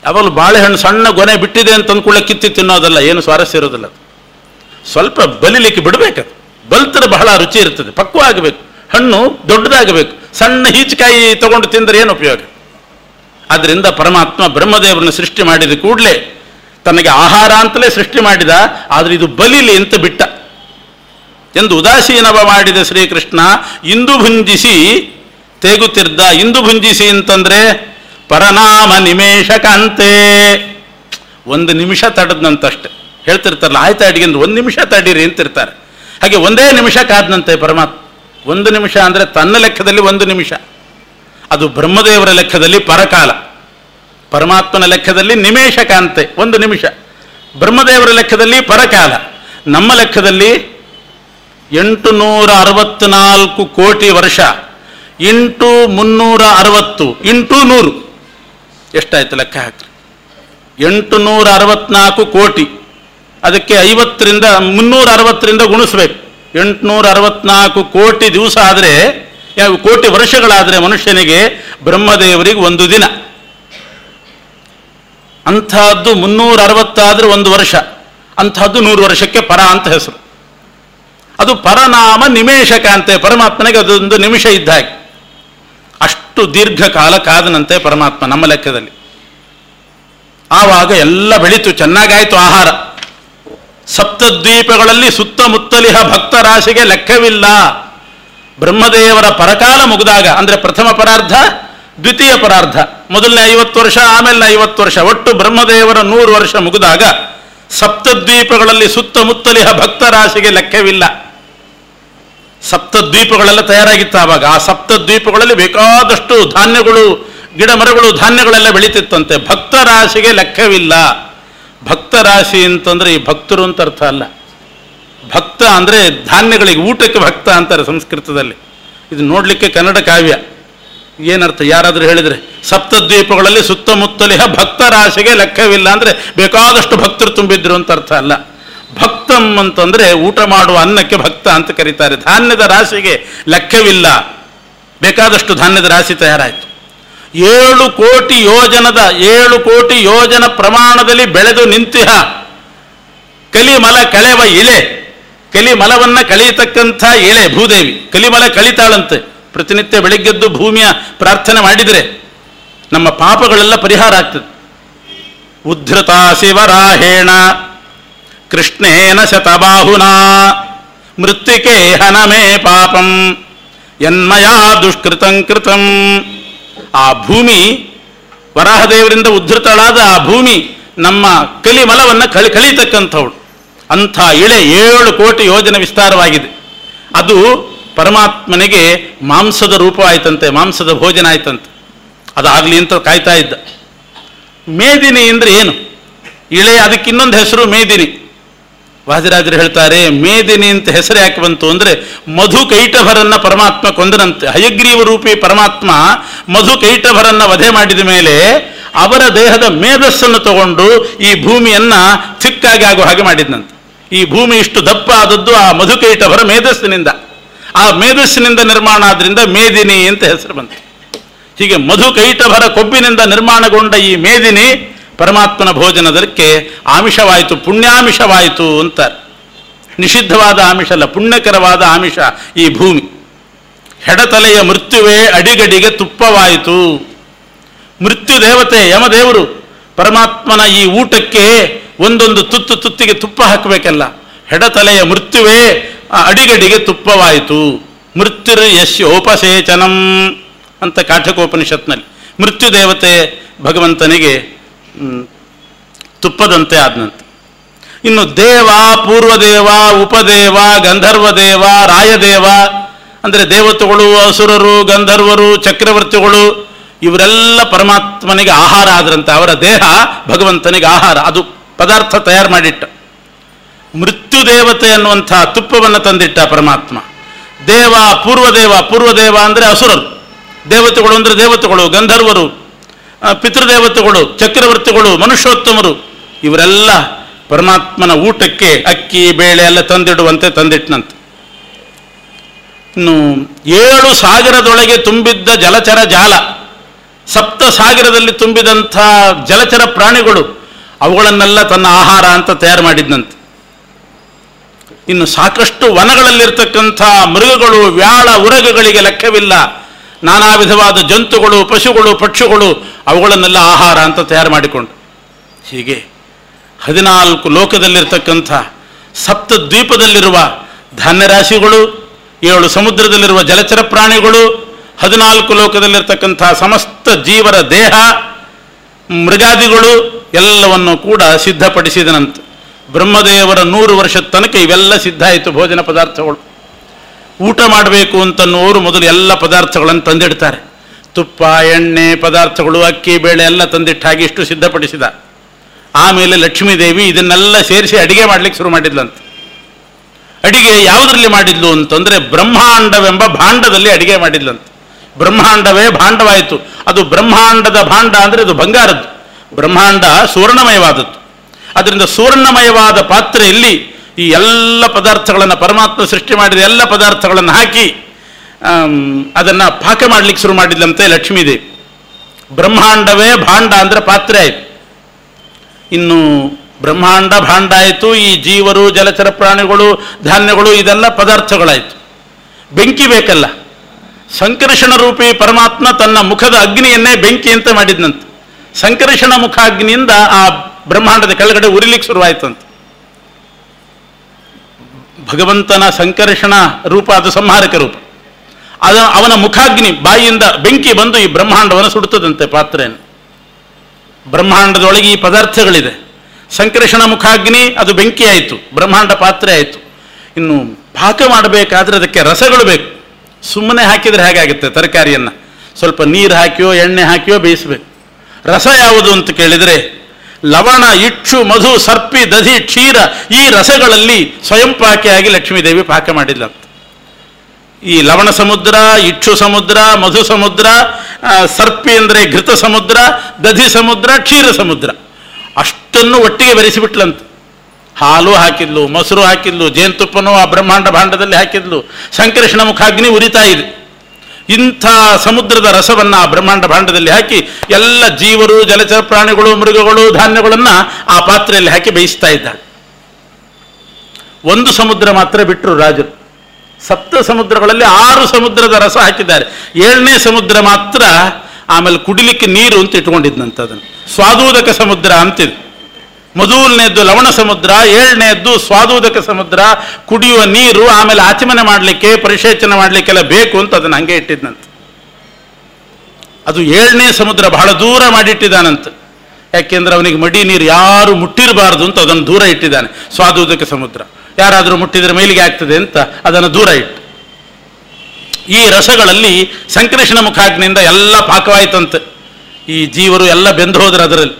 ಯಾವಾಗಲೂ ಬಾಳೆಹಣ್ಣು ಸಣ್ಣ ಗೊನೆ ಬಿಟ್ಟಿದೆ ಅಂತ ಅಂದ್ಕೊಳ್ಳೆ ಕಿತ್ತಿ ತಿನ್ನೋದಲ್ಲ ಏನು ಸ್ವಾರಸ್ಯ ಇರೋದಿಲ್ಲ ಅದು. ಸ್ವಲ್ಪ ಬಲಿಲಿಕ್ಕೆ ಬಿಡಬೇಕು ಬಲ್ತರ ಬಹಳ ರುಚಿ ಇರ್ತದೆ ಪಕ್ವ ಆಗಬೇಕು ಹಣ್ಣು ದೊಡ್ಡದಾಗಬೇಕು ಸಣ್ಣ ಈಚಕಾಯಿ ತಗೊಂಡು ತಿಂದರೆ ಏನು ಉಪಯೋಗ ಆದ್ದರಿಂದ ಪರಮಾತ್ಮ ಬ್ರಹ್ಮದೇವರನ್ನು ಸೃಷ್ಟಿ ಮಾಡಿದ ಕೂಡಲೇ ತನಗೆ ಆಹಾರ ಅಂತಲೇ ಸೃಷ್ಟಿ ಮಾಡಿದ ಆದರೆ ಇದು ಬಲಿಲಿ ಅಂತ ಬಿಟ್ಟ ಎಂದು ಉದಾಸೀನವ ಮಾಡಿದ ಶ್ರೀಕೃಷ್ಣ ಇಂದು ಭುಂಜಿಸಿ ತೇಗುತ್ತಿದ್ದ ಇಂದು ಭುಂಜಿಸಿ ಅಂತಂದ್ರೆ ಪರನಾಮ ನಿಮೇಶಕಾಂತೆ ಒಂದು ನಿಮಿಷ ತಡದ್ನಂತಷ್ಟೆ ಹೇಳ್ತಿರ್ತಾರಲ್ಲ ಆಯ್ತು ಅಡಿಗೆ ಅಂದ್ರೆ ಒಂದು ನಿಮಿಷ ತಡೀರಿ ಅಂತಿರ್ತಾರೆ ಹಾಗೆ ಒಂದೇ ನಿಮಿಷ ಕಾದ್ನಂತೆ ಪರಮಾತ್ಮ ಒಂದು ನಿಮಿಷ ಅಂದರೆ ತನ್ನ ಲೆಕ್ಕದಲ್ಲಿ ಒಂದು ನಿಮಿಷ ಅದು ಬ್ರಹ್ಮದೇವರ ಲೆಕ್ಕದಲ್ಲಿ ಪರಕಾಲ ಪರಮಾತ್ಮನ ಲೆಕ್ಕದಲ್ಲಿ ನಿಮೇಶಕಾಂತೆ ಒಂದು ನಿಮಿಷ ಬ್ರಹ್ಮದೇವರ ಲೆಕ್ಕದಲ್ಲಿ ಪರಕಾಲ ನಮ್ಮ ಲೆಕ್ಕದಲ್ಲಿ ಎಂಟು ನೂರ ಅರವತ್ನಾಲ್ಕು ಕೋಟಿ ವರ್ಷ ಇಂಟು ಮುನ್ನೂರ ಅರವತ್ತು ಇಂಟು ನೂರು ಎಷ್ಟಾಯ್ತು ಲೆಕ್ಕ ಹಾಕ್ರಿ ಎಂಟು ನೂರ ಅರವತ್ನಾಲ್ಕು ಕೋಟಿ ಅದಕ್ಕೆ ಐವತ್ತರಿಂದ ಮುನ್ನೂರ ಅರವತ್ತರಿಂದ ಗುಣಿಸ್ಬೇಕು ಎಂಟುನೂರ ಅರವತ್ನಾಲ್ಕು ಕೋಟಿ ದಿವಸ ಆದರೆ ಯಾವ ಕೋಟಿ ವರ್ಷಗಳಾದರೆ ಮನುಷ್ಯನಿಗೆ ಬ್ರಹ್ಮದೇವರಿಗೆ ಒಂದು ದಿನ ಅಂಥದ್ದು ಮುನ್ನೂರ ಅರವತ್ತಾದ್ರೆ ಒಂದು ವರ್ಷ ಅಂಥದ್ದು ನೂರು ವರ್ಷಕ್ಕೆ ಪರ ಅಂತ ಹೆಸರು ಅದು ಪರನಾಮ ನಿಮೇಶಕ ಅಂತೆ ಪರಮಾತ್ಮನಿಗೆ ಅದೊಂದು ನಿಮಿಷ ಇದ್ದ ಹಾಗೆ ಅಷ್ಟು ದೀರ್ಘಕಾಲ ಕಾದನಂತೆ ಪರಮಾತ್ಮ ನಮ್ಮ ಲೆಕ್ಕದಲ್ಲಿ ಆವಾಗ ಎಲ್ಲ ಬೆಳೀತು ಚೆನ್ನಾಗಾಯ್ತು ಆಹಾರ ಸಪ್ತದ್ವೀಪಗಳಲ್ಲಿ ಸುತ್ತಮುತ್ತಲಿಹ ಭಕ್ತರಾಶಿಗೆ ಲೆಕ್ಕವಿಲ್ಲ ಬ್ರಹ್ಮದೇವರ ಪರಕಾಲ ಮುಗಿದಾಗ ಅಂದ್ರೆ ಪ್ರಥಮ ಪರಾರ್ಧ ದ್ವಿತೀಯ ಪರಾರ್ಧ ಮೊದಲನೇ ಐವತ್ತು ವರ್ಷ ಆಮೇಲೆ ಐವತ್ತು ವರ್ಷ ಒಟ್ಟು ಬ್ರಹ್ಮದೇವರ ನೂರು ವರ್ಷ ಮುಗಿದಾಗ ಸಪ್ತದ್ವೀಪಗಳಲ್ಲಿ ಸುತ್ತಮುತ್ತಲಿಹ ಭಕ್ತರಾಶಿಗೆ ಲೆಕ್ಕವಿಲ್ಲ ಸಪ್ತದ್ವೀಪಗಳೆಲ್ಲ ತಯಾರಾಗಿತ್ತು ಆವಾಗ ಆ ಸಪ್ತದ್ವೀಪಗಳಲ್ಲಿ ಬೇಕಾದಷ್ಟು ಧಾನ್ಯಗಳು ಗಿಡ ಮರಗಳು ಧಾನ್ಯಗಳೆಲ್ಲ ಬೆಳೀತಿತ್ತಂತೆ ಭಕ್ತರಾಶಿಗೆ ಲೆಕ್ಕವಿಲ್ಲ ಭಕ್ತರಾಶಿ ಅಂತಂದ್ರೆ ಈ ಭಕ್ತರು ಅಂತ ಅರ್ಥ ಅಲ್ಲ ಭಕ್ತ ಅಂದರೆ ಧಾನ್ಯಗಳಿಗೆ ಊಟಕ್ಕೆ ಭಕ್ತ ಅಂತಾರೆ ಸಂಸ್ಕೃತದಲ್ಲಿ ಇದು ನೋಡಲಿಕ್ಕೆ ಕನ್ನಡ ಕಾವ್ಯ ಏನರ್ಥ ಯಾರಾದರೂ ಹೇಳಿದರೆ ಸಪ್ತದ್ವೀಪಗಳಲ್ಲಿ ಸುತ್ತಮುತ್ತಲಿಹ ಭಕ್ತರಾಶಿಗೆ ಲೆಕ್ಕವಿಲ್ಲ ಅಂದರೆ ಬೇಕಾದಷ್ಟು ಭಕ್ತರು ತುಂಬಿದ್ರು ಅಂತ ಅರ್ಥ ಅಲ್ಲ ಭಕ್ತಂ ಅಂತಂದರೆ ಊಟ ಮಾಡುವ ಅನ್ನಕ್ಕೆ ಭಕ್ತ ಅಂತ ಕರೀತಾರೆ ಧಾನ್ಯದ ರಾಶಿಗೆ ಲೆಕ್ಕವಿಲ್ಲ ಬೇಕಾದಷ್ಟು ಧಾನ್ಯದ ರಾಶಿ ತಯಾರಾಯಿತು ಏಳು ಕೋಟಿ ಯೋಜನದ ಏಳು ಕೋಟಿ ಯೋಜನ ಪ್ರಮಾಣದಲ್ಲಿ ಬೆಳೆದು ನಿಂತಿಹ ಕಲಿಮಲ ಕಳೆವ ಇಳೆ ಕಲಿಮಲವನ್ನ ಕಳೀತಕ್ಕಂಥ ಎಳೆ ಭೂದೇವಿ ಕಲಿಮಲ ಕಳಿತಾಳಂತೆ ಪ್ರತಿನಿತ್ಯ ಬೆಳಿಗ್ಗೆದ್ದು ಭೂಮಿಯ ಪ್ರಾರ್ಥನೆ ಮಾಡಿದರೆ ನಮ್ಮ ಪಾಪಗಳೆಲ್ಲ ಪರಿಹಾರ ಆಗ್ತದೆ ಉದ್ಧೃತ ಶಿವರಾಹೇಣ ಕೃಷ್ಣೇನ ಶತಬಾಹುನಾ ಮೃತ್ತಿಕೆ ಹನಮೇ ಪಾಪಂ ಯನ್ಮಯಾ ದುಷ್ಕೃತಂ ಕೃತಂ ಆ ಭೂಮಿ ವರಾಹದೇವರಿಂದ ಉದ್ಧೃತಳಾದ ಆ ಭೂಮಿ ನಮ್ಮ ಕಲಿಮಲವನ್ನು ಕಳಿ ಕಳೀತಕ್ಕಂಥವಳು ಅಂಥ ಇಳೆ ಏಳು ಕೋಟಿ ಯೋಜನೆ ವಿಸ್ತಾರವಾಗಿದೆ ಅದು ಪರಮಾತ್ಮನಿಗೆ ಮಾಂಸದ ರೂಪ ಆಯ್ತಂತೆ ಮಾಂಸದ ಭೋಜನ ಆಯ್ತಂತೆ ಅದಾಗಲಿ ಅಂತ ಕಾಯ್ತಾ ಇದ್ದ ಮೇದಿನಿ ಅಂದ್ರೆ ಏನು ಇಳೆ ಅದಕ್ಕೆ ಇನ್ನೊಂದು ಹೆಸರು ಮೇದಿನಿ ವಾದಿರಾಜರು ಹೇಳ್ತಾರೆ ಮೇದಿನಿ ಅಂತ ಹೆಸರು ಯಾಕೆ ಬಂತು ಅಂದ್ರೆ ಮಧು ಕೈಟಭರನ್ನ ಪರಮಾತ್ಮ ಕೊಂದನಂತೆ ಹಯಗ್ರೀವ ರೂಪಿ ಪರಮಾತ್ಮ ಮಧು ಕೈಟಭರನ್ನ ವಧೆ ಮಾಡಿದ ಮೇಲೆ ಅವರ ದೇಹದ ಮೇಧಸ್ಸನ್ನು ತಗೊಂಡು ಈ ಭೂಮಿಯನ್ನ ಚಿಕ್ಕಾಗಿ ಆಗೋ ಹಾಗೆ ಮಾಡಿದ್ನಂತೆ ಈ ಭೂಮಿ ಇಷ್ಟು ದಪ್ಪ ಆದದ್ದು ಆ ಮಧುಕೈಟಭರ ಮೇಧಸ್ಸಿನಿಂದ ಆ ಮೇಧಸ್ಸಿನಿಂದ ನಿರ್ಮಾಣ ಆದ್ರಿಂದ ಮೇದಿನಿ ಅಂತ ಹೆಸರು ಬಂತು ಹೀಗೆ ಮಧು ಕೈಟಭರ ಕೊಬ್ಬಿನಿಂದ ನಿರ್ಮಾಣಗೊಂಡ ಈ ಮೇದಿನಿ ಪರಮಾತ್ಮನ ಭೋಜನದಕ್ಕೆ ಆಮಿಷವಾಯಿತು ಪುಣ್ಯಾಮಿಷವಾಯಿತು ಅಂತಾರೆ ನಿಷಿದ್ಧವಾದ ಆಮಿಷ ಅಲ್ಲ ಪುಣ್ಯಕರವಾದ ಆಮಿಷ ಈ ಭೂಮಿ ಹೆಡತಲೆಯ ಮೃತ್ಯುವೇ ಅಡಿಗಡಿಗೆ ತುಪ್ಪವಾಯಿತು ಮೃತ್ಯು ದೇವತೆ ಯಮದೇವರು ಪರಮಾತ್ಮನ ಈ ಊಟಕ್ಕೆ ಒಂದೊಂದು ತುತ್ತು ತುತ್ತಿಗೆ ತುಪ್ಪ ಹಾಕಬೇಕಲ್ಲ ಹೆಡತಲೆಯ ಮೃತ್ಯುವೇ ಆ ಅಡಿಗಡಿಗೆ ತುಪ್ಪವಾಯಿತು ಮೃತ್ಯುರ್ ಯಶ್ಯೋಪಸೇಚನಂ ಅಂತ ಕಾಠಕೋಪನಿಷತ್ನಲ್ಲಿ ಮೃತ್ಯು ದೇವತೆ ಭಗವಂತನಿಗೆ ಹ್ಮ್, ತುಪ್ಪದಂತೆ ಆದ್ನಂತೆ ಇನ್ನು ದೇವ ಪೂರ್ವದೇವ ಉಪದೇವ ಗಂಧರ್ವದೇವ ರಾಯದೇವ ಅಂದರೆ ದೇವತೆಗಳು ಅಸುರರು ಗಂಧರ್ವರು ಚಕ್ರವರ್ತಿಗಳು ಇವರೆಲ್ಲ ಪರಮಾತ್ಮನಿಗೆ ಆಹಾರ ಆದ್ರಂತೆ ಅವರ ದೇಹ ಭಗವಂತನಿಗೆ ಆಹಾರ ಅದು ಪದಾರ್ಥ ತಯಾರು ಮಾಡಿಟ್ಟ ಮೃತ್ಯು ದೇವತೆ ಅನ್ನುವಂಥ ತುಪ್ಪವನ್ನು ತಂದಿಟ್ಟ ಪರಮಾತ್ಮ ದೇವ ಪೂರ್ವದೇವ ಪೂರ್ವದೇವ ಅಂದರೆ ಅಸುರರು ದೇವತೆಗಳು ಅಂದರೆ ದೇವತೆಗಳು ಗಂಧರ್ವರು ಆ, ಪಿತೃದೇವತೆಗಳು ಚಕ್ರವರ್ತಿಗಳು ಮನುಷ್ಯೋತ್ತಮರು ಇವರೆಲ್ಲ ಪರಮಾತ್ಮನ ಊಟಕ್ಕೆ ಅಕ್ಕಿ ಬೇಳೆ ಎಲ್ಲ ತಂದಿಡುವಂತೆ ತಂದಿಟ್ಟನಂತೆ ಇನ್ನು ಏಳು ಸಾಗರದೊಳಗೆ ತುಂಬಿದ್ದ ಜಲಚರ ಜಾಲ ಸಪ್ತ ಸಾಗರದಲ್ಲಿ ತುಂಬಿದಂಥ ಜಲಚರ ಪ್ರಾಣಿಗಳು ಅವುಗಳನ್ನೆಲ್ಲ ತನ್ನ ಆಹಾರ ಅಂತ ತಯಾರು ಮಾಡಿದ್ನಂತೆ ಇನ್ನು ಸಾಕಷ್ಟು ವನಗಳಲ್ಲಿರ್ತಕ್ಕಂಥ ಮೃಗಗಳು ವ್ಯಾಳ ಉರಗಗಳಿಗೆ ಲೆಕ್ಕವಿಲ್ಲ ನಾನಾ ವಿಧವಾದ ಜಂತುಗಳು ಪಶುಗಳು ಪಕ್ಷಿಗಳು ಅವುಗಳನ್ನೆಲ್ಲ ಆಹಾರ ಅಂತ ತಯಾರು ಮಾಡಿಕೊಂಡು ಹೀಗೆ ಹದಿನಾಲ್ಕು ಲೋಕದಲ್ಲಿರ್ತಕ್ಕಂಥ ಸಪ್ತ ದ್ವೀಪದಲ್ಲಿರುವ ಧಾನ್ಯರಾಶಿಗಳು ಏಳು ಸಮುದ್ರದಲ್ಲಿರುವ ಜಲಚರ ಪ್ರಾಣಿಗಳು ಹದಿನಾಲ್ಕು ಲೋಕದಲ್ಲಿರ್ತಕ್ಕಂಥ ಸಮಸ್ತ ಜೀವರ ದೇಹ ಮೃಗಾದಿಗಳು ಎಲ್ಲವನ್ನು ಕೂಡ ಸಿದ್ಧಪಡಿಸಿದನಂತೆ ಬ್ರಹ್ಮದೇವರ ನೂರು ವರ್ಷದ ತನಕ ಇವೆಲ್ಲ ಸಿದ್ಧ ಆಯಿತು ಭೋಜನ ಪದಾರ್ಥಗಳು ಊಟ ಮಾಡಬೇಕು ಅಂತನ್ನುವರು ಮೊದಲು ಎಲ್ಲ ಪದಾರ್ಥಗಳನ್ನು ತಂದಿಡ್ತಾರೆ ತುಪ್ಪ ಎಣ್ಣೆ ಪದಾರ್ಥಗಳು ಅಕ್ಕಿ ಬೇಳೆ ಎಲ್ಲ ತಂದಿಟ್ಟು ಹಾಗೆ ಇಷ್ಟು ಸಿದ್ಧಪಡಿಸಿದ ಆಮೇಲೆ ಲಕ್ಷ್ಮೀದೇವಿ ಇದನ್ನೆಲ್ಲ ಸೇರಿಸಿ ಅಡಿಗೆ ಮಾಡ್ಲಿಕ್ಕೆ ಶುರು ಮಾಡಿದ್ಲಂತೆ ಅಡಿಗೆ ಯಾವುದರಲ್ಲಿ ಮಾಡಿದ್ಲು ಅಂತಂದ್ರೆ ಬ್ರಹ್ಮಾಂಡವೆಂಬ ಭಾಂಡದಲ್ಲಿ ಅಡಿಗೆ ಮಾಡಿದ್ಲಂತೆ ಬ್ರಹ್ಮಾಂಡವೇ ಭಾಂಡವಾಯಿತು ಅದು ಬ್ರಹ್ಮಾಂಡದ ಭಾಂಡ ಅಂದರೆ ಅದು ಬಂಗಾರದ್ದು ಬ್ರಹ್ಮಾಂಡ ಸುವರ್ಣಮಯವಾದದ್ದು ಅದರಿಂದ ಸುವರ್ಣಮಯವಾದ ಪಾತ್ರೆಯಲ್ಲಿ ಈ ಎಲ್ಲ ಪದಾರ್ಥಗಳನ್ನು ಪರಮಾತ್ಮ ಸೃಷ್ಟಿ ಮಾಡಿದ ಎಲ್ಲ ಪದಾರ್ಥಗಳನ್ನು ಹಾಕಿ ಅದನ್ನು ಪಾಕ ಮಾಡಲಿಕ್ಕೆ ಶುರು ಮಾಡಿದ್ಲಂತೆ ಲಕ್ಷ್ಮೀದೇವಿ ಬ್ರಹ್ಮಾಂಡವೇ ಭಾಂಡ ಅಂದರೆ ಪಾತ್ರೆ ಆಯಿತು ಇನ್ನು ಬ್ರಹ್ಮಾಂಡ ಭಾಂಡ ಆಯಿತು ಈ ಜೀವರು ಜಲಚರ ಪ್ರಾಣಿಗಳು ಧಾನ್ಯಗಳು ಇದೆಲ್ಲ ಪದಾರ್ಥಗಳಾಯಿತು ಬೆಂಕಿ ಬೇಕಲ್ಲ ಸಂಕರ್ಷಣ ರೂಪಿ ಪರಮಾತ್ಮ ತನ್ನ ಮುಖದ ಅಗ್ನಿಯನ್ನೇ ಬೆಂಕಿ ಅಂತ ಮಾಡಿದ್ನಂತೆ ಸಂಕರ್ಷಣ ಮುಖ ಅಗ್ನಿಯಿಂದ ಆ ಬ್ರಹ್ಮಾಂಡದ ಕೆಳಗಡೆ ಉರಿಲಿಕ್ಕೆ ಶುರುವಾಯಿತಂತೆ ಭಗವಂತನ ಸಂಕರ್ಷಣ ರೂಪ ಅದು ಸಂಹಾರಕ ರೂಪ ಅದ ಅವನ ಮುಖಾಗ್ನಿ ಬಾಯಿಯಿಂದ ಬೆಂಕಿ ಬಂದು ಈ ಬ್ರಹ್ಮಾಂಡವನ್ನು ಸುಡುತ್ತದಂತೆ ಪಾತ್ರೆಯನ್ನು ಬ್ರಹ್ಮಾಂಡದೊಳಗೆ ಈ ಪದಾರ್ಥಗಳಿದೆ ಸಂಕರ್ಷಣ ಮುಖಾಗ್ನಿ ಅದು ಬೆಂಕಿ ಆಯಿತು ಬ್ರಹ್ಮಾಂಡ ಪಾತ್ರೆ ಆಯಿತು ಇನ್ನು ಪಾಕ ಮಾಡಬೇಕಾದ್ರೆ ಅದಕ್ಕೆ ರಸಗಳು ಬೇಕು ಸುಮ್ಮನೆ ಹಾಕಿದರೆ ಹೇಗಾಗುತ್ತೆ ತರಕಾರಿಯನ್ನು ಸ್ವಲ್ಪ ನೀರು ಹಾಕಿಯೋ ಎಣ್ಣೆ ಹಾಕಿಯೋ ಬೇಯಿಸಬೇಕು ರಸ ಯಾವುದು ಅಂತ ಕೇಳಿದರೆ ಲವಣ ಇಕ್ಷು ಮಧು ಸರ್ಪಿ ದಧಿ ಕ್ಷೀರ ಈ ರಸಗಳಲ್ಲಿ ಸ್ವಯಂ ಪಾಕಿಯಾಗಿ ಲಕ್ಷ್ಮೀದೇವಿ ಪಾಕ ಮಾಡಿದ್ಲಂತೆ ಈ ಲವಣ ಸಮುದ್ರ ಇಕ್ಷು ಸಮುದ್ರ ಮಧು ಸಮುದ್ರ ಆ, ಸರ್ಪಿ ಅಂದರೆ ಘೃತ ಸಮುದ್ರ ದಧಿ ಸಮುದ್ರ ಕ್ಷೀರ ಸಮುದ್ರ ಅಷ್ಟನ್ನು ಒಟ್ಟಿಗೆ ಬೆರೆಸಿಬಿಟ್ಲಂತೆ ಹಾಲು ಹಾಕಿದ್ಲು ಮೊಸರು ಹಾಕಿದ್ಲು ಜೇನುತುಪ್ಪನೂ ಆ ಬ್ರಹ್ಮಾಂಡ ಭಾಂಡದಲ್ಲಿ ಹಾಕಿದ್ಲು ಸಂಕರ್ಷಣ ಮುಖಾಗ್ನಿ ಉರಿತಾ ಇದೆ ಇಂಥ ಸಮುದ್ರದ ರಸವನ್ನು ಆ ಬ್ರಹ್ಮಾಂಡ ಭಾಂಡದಲ್ಲಿ ಹಾಕಿ ಎಲ್ಲ ಜೀವರು ಜಲಚರ ಪ್ರಾಣಿಗಳು ಮೃಗಗಳು ಧಾನ್ಯಗಳನ್ನು ಆ ಪಾತ್ರೆಯಲ್ಲಿ ಹಾಕಿ ಬೇಯಿಸ್ತಾ ಇದ್ದಾಳೆ ಒಂದು ಸಮುದ್ರ ಮಾತ್ರ ಬಿಟ್ಟರು ರಾಜರು ಸಪ್ತ ಸಮುದ್ರಗಳಲ್ಲಿ ಆರು ಸಮುದ್ರದ ರಸ ಹಾಕಿದ್ದಾರೆ ಏಳನೇ ಸಮುದ್ರ ಮಾತ್ರ ಆಮೇಲೆ ಕುಡಿಲಿಕ್ಕೆ ನೀರು ಅಂತ ಇಟ್ಕೊಂಡಿದ್ನಂತ ಅದನ್ನು ಸ್ವಾದೂದಕ ಸಮುದ್ರ ಅಂತಿದೆ ಮೊದಲನೇದ್ದು ಲವಣ ಸಮುದ್ರ ಏಳನೇದ್ದು ಸ್ವಾದೂದಕ ಸಮುದ್ರ ಕುಡಿಯುವ ನೀರು ಆಮೇಲೆ ಆಚಮನೆ ಮಾಡಲಿಕ್ಕೆ ಪರಿಶೇಚನ ಮಾಡಲಿಕ್ಕೆಲ್ಲ ಬೇಕು ಅಂತ ಅದನ್ನು ಹಂಗೆ ಇಟ್ಟಿದ್ನಂತ ಅದು ಏಳನೇ ಸಮುದ್ರ ಬಹಳ ದೂರ ಮಾಡಿಟ್ಟಿದ್ದಾನಂತ ಯಾಕೆಂದ್ರೆ ಅವನಿಗೆ ಮಡಿ ನೀರು ಯಾರು ಮುಟ್ಟಿರಬಾರ್ದು ಅಂತ ಅದನ್ನು ದೂರ ಇಟ್ಟಿದ್ದಾನೆ ಸ್ವಾದೂದಕ ಸಮುದ್ರ ಯಾರಾದರೂ ಮುಟ್ಟಿದ್ರೆ ಮೇಲಿಗೆ ಆಗ್ತದೆ ಅಂತ ಅದನ್ನು ದೂರ ಇಟ್ಟು ಈ ರಸಗಳಲ್ಲಿ ಸಂಕರ್ಷಣ ಮುಖಾಗ್ನಿಂದ ಎಲ್ಲ ಪಾಕವಾಯ್ತಂತೆ ಈ ಜೀವರು ಎಲ್ಲ ಬೆಂದು ಹೋದ್ರೆ ಅದರಲ್ಲಿ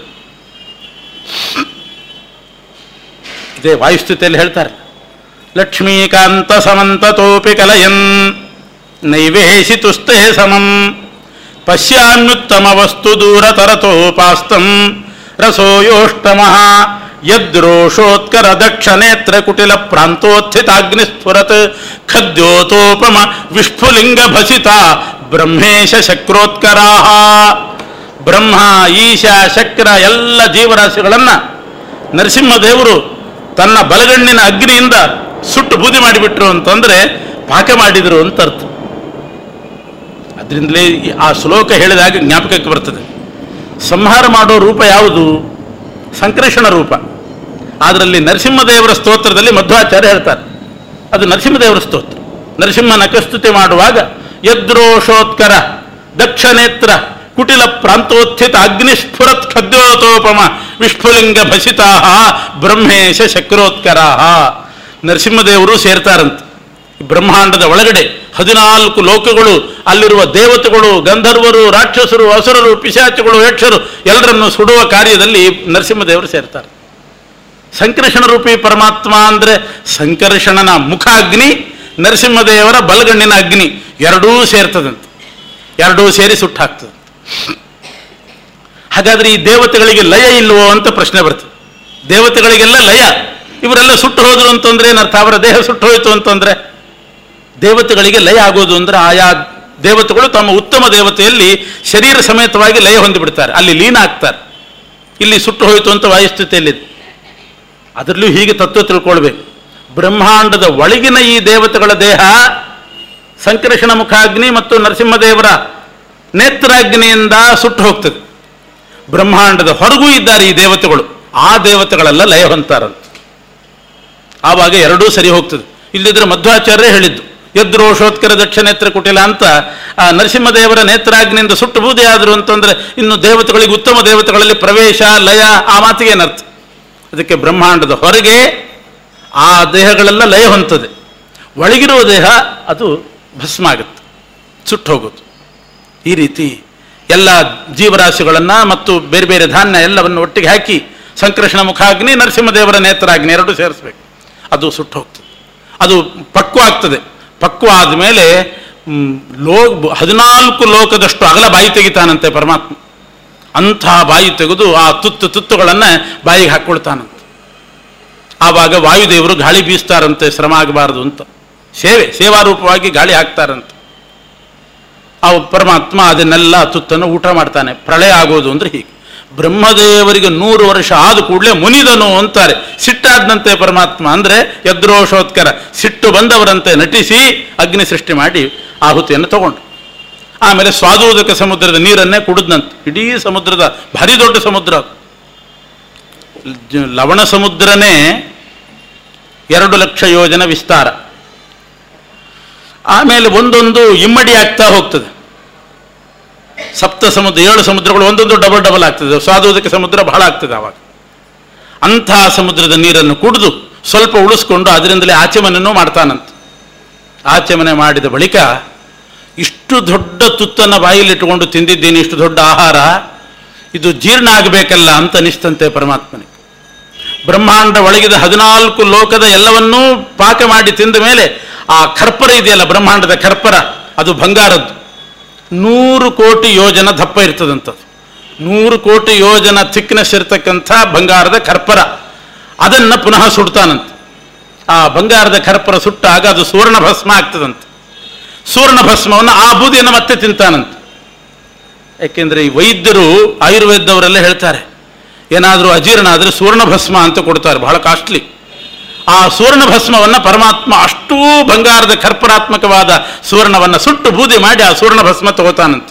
ಇದೇ ವಾಯುಸ್ಥಿತಿಯಲ್ಲಿ ಹೇಳ್ತಾರೆ ಲಕ್ಷ್ಮೀಕಾಂತ ಸಮಂತತೋಪಿ ಕಲಯನ್ ನೈವೇಶಿ ತುಷ್ಟೇ ಸಮಂ ಪಶ್ಯಾಮ್ಯುತ್ತಮ ವಸ್ತು ದೂರತರತೋಪಾಸ್ತಂ ರಸೋಯೋಷ್ಟಮಃ ಯದ್ರೋಷೋತ್ಕರ ದಕ್ಷನೇತ್ರ ಕುಟಿಲ ಪ್ರಾಂತೋತ್ಥಿತಾಗ್ನಿಸ್ಫುರತ್ ಖದ್ಯೋತೋಪಮ ವಿಸ್ಫುಲಿಂಗ ಭಸಿತ ಬ್ರಹ್ಮೇಶ ಶಕ್ರೋತ್ಕರಾಹ ಬ್ರಹ್ಮ ಈಶ ಶಕ್ರ ಎಲ್ಲ ಜೀವರಾಶಿಗಳನ್ನು ನರಸಿಂಹದೇವರು ತನ್ನ ಬಲಗಣ್ಣಿನ ಅಗ್ನಿಯಿಂದ ಸುಟ್ಟು ಬೂದಿ ಮಾಡಿಬಿಟ್ರು ಅಂತಂದ್ರೆ ಪಾಕ ಮಾಡಿದರು ಅಂತ ಅರ್ಥ ಅದರಿಂದಲೇ ಈ- ಆ ಶ್ಲೋಕ ಹೇಳಿದಾಗ ಜ್ಞಾಪಕಕ್ಕೆ ಬರ್ತದೆ ಸಂಹಾರ ಮಾಡೋ ರೂಪ ಯಾವುದು ಸಂಕರ್ಷಣ ರೂಪ ಅದರಲ್ಲಿ ನರಸಿಂಹದೇವರ ಸ್ತೋತ್ರದಲ್ಲಿ ಮಧ್ವಾಚಾರ್ಯ ಹೇಳ್ತಾರೆ ಅದು ನರಸಿಂಹದೇವರ ಸ್ತೋತ್ರ ನರಸಿಂಹ ನಕಸ್ತುತಿ ಮಾಡುವಾಗ ಯದ್ರೋಷೋತ್ಕರ ದಕ್ಷನೇತ್ರ ಕುಟಿಲ ಪ್ರಾಂತೋತ್ಥಿತ ಅಗ್ನಿಸ್ಫುರತ್ ಖದ್ಯೋತೋಪಮ ವಿಸ್ಫುಲಿಂಗ ಭಸಿತಾ ಬ್ರಹ್ಮೇಶ ಶಕ್ರೋತ್ಕರಾ ನರಸಿಂಹದೇವರು ಸೇರ್ತಾರಂತೆ ಈ ಬ್ರಹ್ಮಾಂಡದ ಒಳಗಡೆ ಹದಿನಾಲ್ಕು ಲೋಕಗಳು ಅಲ್ಲಿರುವ ದೇವತೆಗಳು ಗಂಧರ್ವರು ರಾಕ್ಷಸರು ಅಸುರರು ಪಿಶಾಚಗಳು ಯಕ್ಷರು ಎಲ್ಲರನ್ನು ಸುಡುವ ಕಾರ್ಯದಲ್ಲಿ ನರಸಿಂಹದೇವರು ಸೇರ್ತಾರೆ ಸಂಕರ್ಷಣ ರೂಪಿ ಪರಮಾತ್ಮ ಅಂದರೆ ಸಂಕರ್ಷಣನ ಮುಖ ಅಗ್ನಿ ನರಸಿಂಹದೇವರ ಬಲಗಣ್ಣಿನ ಅಗ್ನಿ ಎರಡೂ ಸೇರ್ತದಂತೆ ಎರಡೂ ಸೇರಿ ಸುಟ್ಟಾಗ್ತದೆ ಹಾಗಾದ್ರೆ ಈ ದೇವತೆಗಳಿಗೆ ಲಯ ಇಲ್ವೋ ಅಂತ ಪ್ರಶ್ನೆ ಬರ್ತದೆ ದೇವತೆಗಳಿಗೆಲ್ಲ ಲಯ ಇವರೆಲ್ಲ ಸುಟ್ಟು ಹೋದ್ರು ಅಂತಂದ್ರೆ ಏನರ್ಥ ಅವರ ದೇಹ ಸುಟ್ಟು ಹೋಯಿತು ಅಂತಂದ್ರೆ ದೇವತೆಗಳಿಗೆ ಲಯ ಆಗೋದು ಅಂದ್ರೆ ಆಯಾ ದೇವತೆಗಳು ತಮ್ಮ ಉತ್ತಮ ದೇವತೆಯಲ್ಲಿ ಶರೀರ ಸಮೇತವಾಗಿ ಲಯ ಹೊಂದಿಬಿಡ್ತಾರೆ ಅಲ್ಲಿ ಲೀನ ಆಗ್ತಾರೆ ಇಲ್ಲಿ ಸುಟ್ಟು ಹೋಯಿತು ಅಂತ ವಾಯುಸ್ಥಿತಿಯಲ್ಲಿದೆ ಅದರಲ್ಲೂ ಹೀಗೆ ತತ್ವ ತಿಳ್ಕೊಳ್ಬೇಕು ಬ್ರಹ್ಮಾಂಡದ ಒಳಗಿನ ಈ ದೇವತೆಗಳ ದೇಹ ಸಂಕರ್ಷಣ ಮುಖಾಗ್ನಿ ಮತ್ತು ನರಸಿಂಹದೇವರ ನೇತ್ರಾಗ್ನಿಯಿಂದ ಸುಟ್ಟು ಹೋಗ್ತದೆ ಬ್ರಹ್ಮಾಂಡದ ಹೊರಗೂ ಇದ್ದಾರೆ ಈ ದೇವತೆಗಳು ಆ ದೇವತೆಗಳೆಲ್ಲ ಲಯ ಹೊಂತಾರಂತೆ ಆವಾಗ ಎರಡೂ ಸರಿ ಹೋಗ್ತದೆ ಇಲ್ಲಿದ್ರೆ ಮಧ್ವಾಚಾರ್ಯ ಹೇಳಿದ್ದು ಯದ್ರೋಷೋತ್ಕರ ದಕ್ಷ ನೇತ್ರ ಕುಟಿಲ ಅಂತ ಆ ನರಸಿಂಹದೇವರ ನೇತ್ರಾಗ್ನಿಯಿಂದ ಸುಟ್ಟು ಬೂದೆ ಆದರು ಅಂತಂದ್ರೆ ಇನ್ನು ದೇವತೆಗಳಿಗೆ ಉತ್ತಮ ದೇವತೆಗಳಲ್ಲಿ ಪ್ರವೇಶ ಲಯ ಆ ಮಾತಿಗೆ ಏನರ್ಥ ಅದಕ್ಕೆ ಬ್ರಹ್ಮಾಂಡದ ಹೊರಗೆ ಆ ದೇಹಗಳೆಲ್ಲ ಲಯ ಹೊಂತದೆ ಒಳಗಿರುವ ದೇಹ ಅದು ಭಸ್ಮ ಆಗುತ್ತೆ ಸುಟ್ಟು ಹೋಗೋದು ಈ ರೀತಿ ಎಲ್ಲ ಜೀವರಾಶಿಗಳನ್ನು ಮತ್ತು ಬೇರೆ ಬೇರೆ ಧಾನ್ಯ ಎಲ್ಲವನ್ನು ಒಟ್ಟಿಗೆ ಹಾಕಿ ಸಂಕರ್ಷಣ ಮುಖಾಗ್ನಿ ನರಸಿಂಹದೇವರ ನೇತ್ರಾಗ್ನಿ ಎರಡು ಸೇರಿಸ್ಬೇಕು ಅದು ಸುಟ್ಟು ಹೋಗ್ತದೆ ಅದು ಪಕ್ವ ಆಗ್ತದೆ ಪಕ್ವ ಆದಮೇಲೆ ಲೋ ಹದಿನಾಲ್ಕು ಲೋಕದಷ್ಟು ಅಗಲ ಬಾಯಿ ತೆಗಿತಾನಂತೆ ಪರಮಾತ್ಮ ಅಂಥ ಬಾಯಿ ತೆಗೆದು ಆ ತುತ್ತು ತುತ್ತುಗಳನ್ನು ಬಾಯಿಗೆ ಹಾಕ್ಕೊಳ್ತಾನಂತೆ ಆವಾಗ ವಾಯುದೇವರು ಗಾಳಿ ಬೀಸ್ತಾರಂತೆ ಶ್ರಮ ಆಗಬಾರದು ಅಂತ ಸೇವೆ ಸೇವಾರೂಪವಾಗಿ ಗಾಳಿ ಹಾಕ್ತಾರಂತೆ ಆ ಪರಮಾತ್ಮ ಅದನ್ನೆಲ್ಲ ತುತ್ತನ್ನು ಊಟ ಮಾಡ್ತಾನೆ ಪ್ರಳಯ ಆಗೋದು ಅಂದ್ರೆ ಹೀಗೆ ಬ್ರಹ್ಮದೇವರಿಗೆ ನೂರು ವರ್ಷ ಆದ ಕೂಡಲೇ ಮುನಿದನು ಅಂತಾರೆ ಸಿಟ್ಟಾದಂತೆ ಪರಮಾತ್ಮ ಅಂದ್ರೆ ಯದ್ರೋಷೋತ್ಕರ ಸಿಟ್ಟು ಬಂದವರಂತೆ ನಟಿಸಿ ಅಗ್ನಿ ಸೃಷ್ಟಿ ಮಾಡಿ ಆಹುತಿಯನ್ನು ತಗೊಂಡು ಆಮೇಲೆ ಸ್ವಾದೋದಕ ಸಮುದ್ರದ ನೀರನ್ನೇ ಕುಡಿದ್ನಂತೆ ಇಡೀ ಸಮುದ್ರದ ಭಾರಿ ದೊಡ್ಡ ಸಮುದ್ರ ಅದು. ಜ- ಲವಣ ಸಮುದ್ರನೇ ಎರಡು ಲಕ್ಷ ಯೋಜನ ವಿಸ್ತಾರ ಆಮೇಲೆ ಒಂದೊಂದು ಇಮ್ಮಡಿ ಆಗ್ತಾ ಹೋಗ್ತದೆ ಸಪ್ತ ಸಮುದ್ರ ಏಳು ಸಮುದ್ರಗಳು ಒಂದೊಂದು ಡಬಲ್ ಡಬಲ್ ಆಗ್ತದೆ ಸ್ವಾದೋದಕ ಸಮುದ್ರ ಬಹಳ ಆಗ್ತದೆ ಆವಾಗ ಅಂತಹ ಸಮುದ್ರದ ನೀರನ್ನು ಕುಡಿದು ಸ್ವಲ್ಪ ಉಳಿಸ್ಕೊಂಡು ಅದರಿಂದಲೇ ಆಚಮನೆಯೂ ಮಾಡ್ತಾನಂತ ಆಚಮನೆ ಮಾಡಿದ ಬಳಿಕ ಇಷ್ಟು ದೊಡ್ಡ ತುತ್ತನ್ನು ಬಾಯಿಲಿಟ್ಟುಕೊಂಡು ತಿಂದಿದ್ದೀನಿ ಇಷ್ಟು ದೊಡ್ಡ ಆಹಾರ ಇದು ಜೀರ್ಣ ಆಗಬೇಕಲ್ಲ ಅಂತ ಅನಿಸ್ತಂತೆ ಪರಮಾತ್ಮನಿಗೆ ಬ್ರಹ್ಮಾಂಡ ಒಳಗಿದ ಹದಿನಾಲ್ಕು ಲೋಕದ ಎಲ್ಲವನ್ನೂ ಪಾಕ ಮಾಡಿ ತಿಂದ ಮೇಲೆ ಆ ಖರ್ಪರ ಇದೆಯಲ್ಲ ಬ್ರಹ್ಮಾಂಡದ ಖರ್ಪರ ಅದು ಬಂಗಾರದ್ದು ನೂರು ಕೋಟಿ ಯೋಜನ ದಪ್ಪ ಇರ್ತದಂಥದ್ದು ನೂರು ಕೋಟಿ ಯೋಜನ ಥಿಕ್ನೆಸ್ ಇರ್ತಕ್ಕಂಥ ಬಂಗಾರದ ಖರ್ಪರ ಅದನ್ನು ಪುನಃ ಸುಡ್ತಾನಂತೆ ಆ ಬಂಗಾರದ ಖರ್ಪರ ಸುಟ್ಟಾಗ ಅದು ಸುವರ್ಣ ಭಸ್ಮ ಆಗ್ತದಂತೆ ಸುವರ್ಣ ಭಸ್ಮವನ್ನು ಆ ಬೂದಿಯನ್ನು ಮತ್ತೆ ತಿಂತಾನಂತೆ ಯಾಕೆಂದ್ರೆ ಈ ವೈದ್ಯರು ಆಯುರ್ವೇದದವರೆಲ್ಲ ಹೇಳ್ತಾರೆ ಏನಾದರೂ ಅಜೀರ್ಣ ಆದರೆ ಸುವರ್ಣ ಭಸ್ಮ ಅಂತ ಕೊಡ್ತಾರೆ ಬಹಳ ಕಾಸ್ಟ್ಲಿ ಆ ಸುವರ್ಣ ಭಸ್ಮವನ್ನು ಪರಮಾತ್ಮ ಅಷ್ಟೂ ಬಂಗಾರದ ಕರ್ಪರಾತ್ಮಕವಾದ ಸುವರ್ಣವನ್ನು ಸುಟ್ಟು ಬೂದಿ ಮಾಡಿ ಆ ಸುವರ್ಣ ಭಸ್ಮ ತಗೋತಾನಂತೆ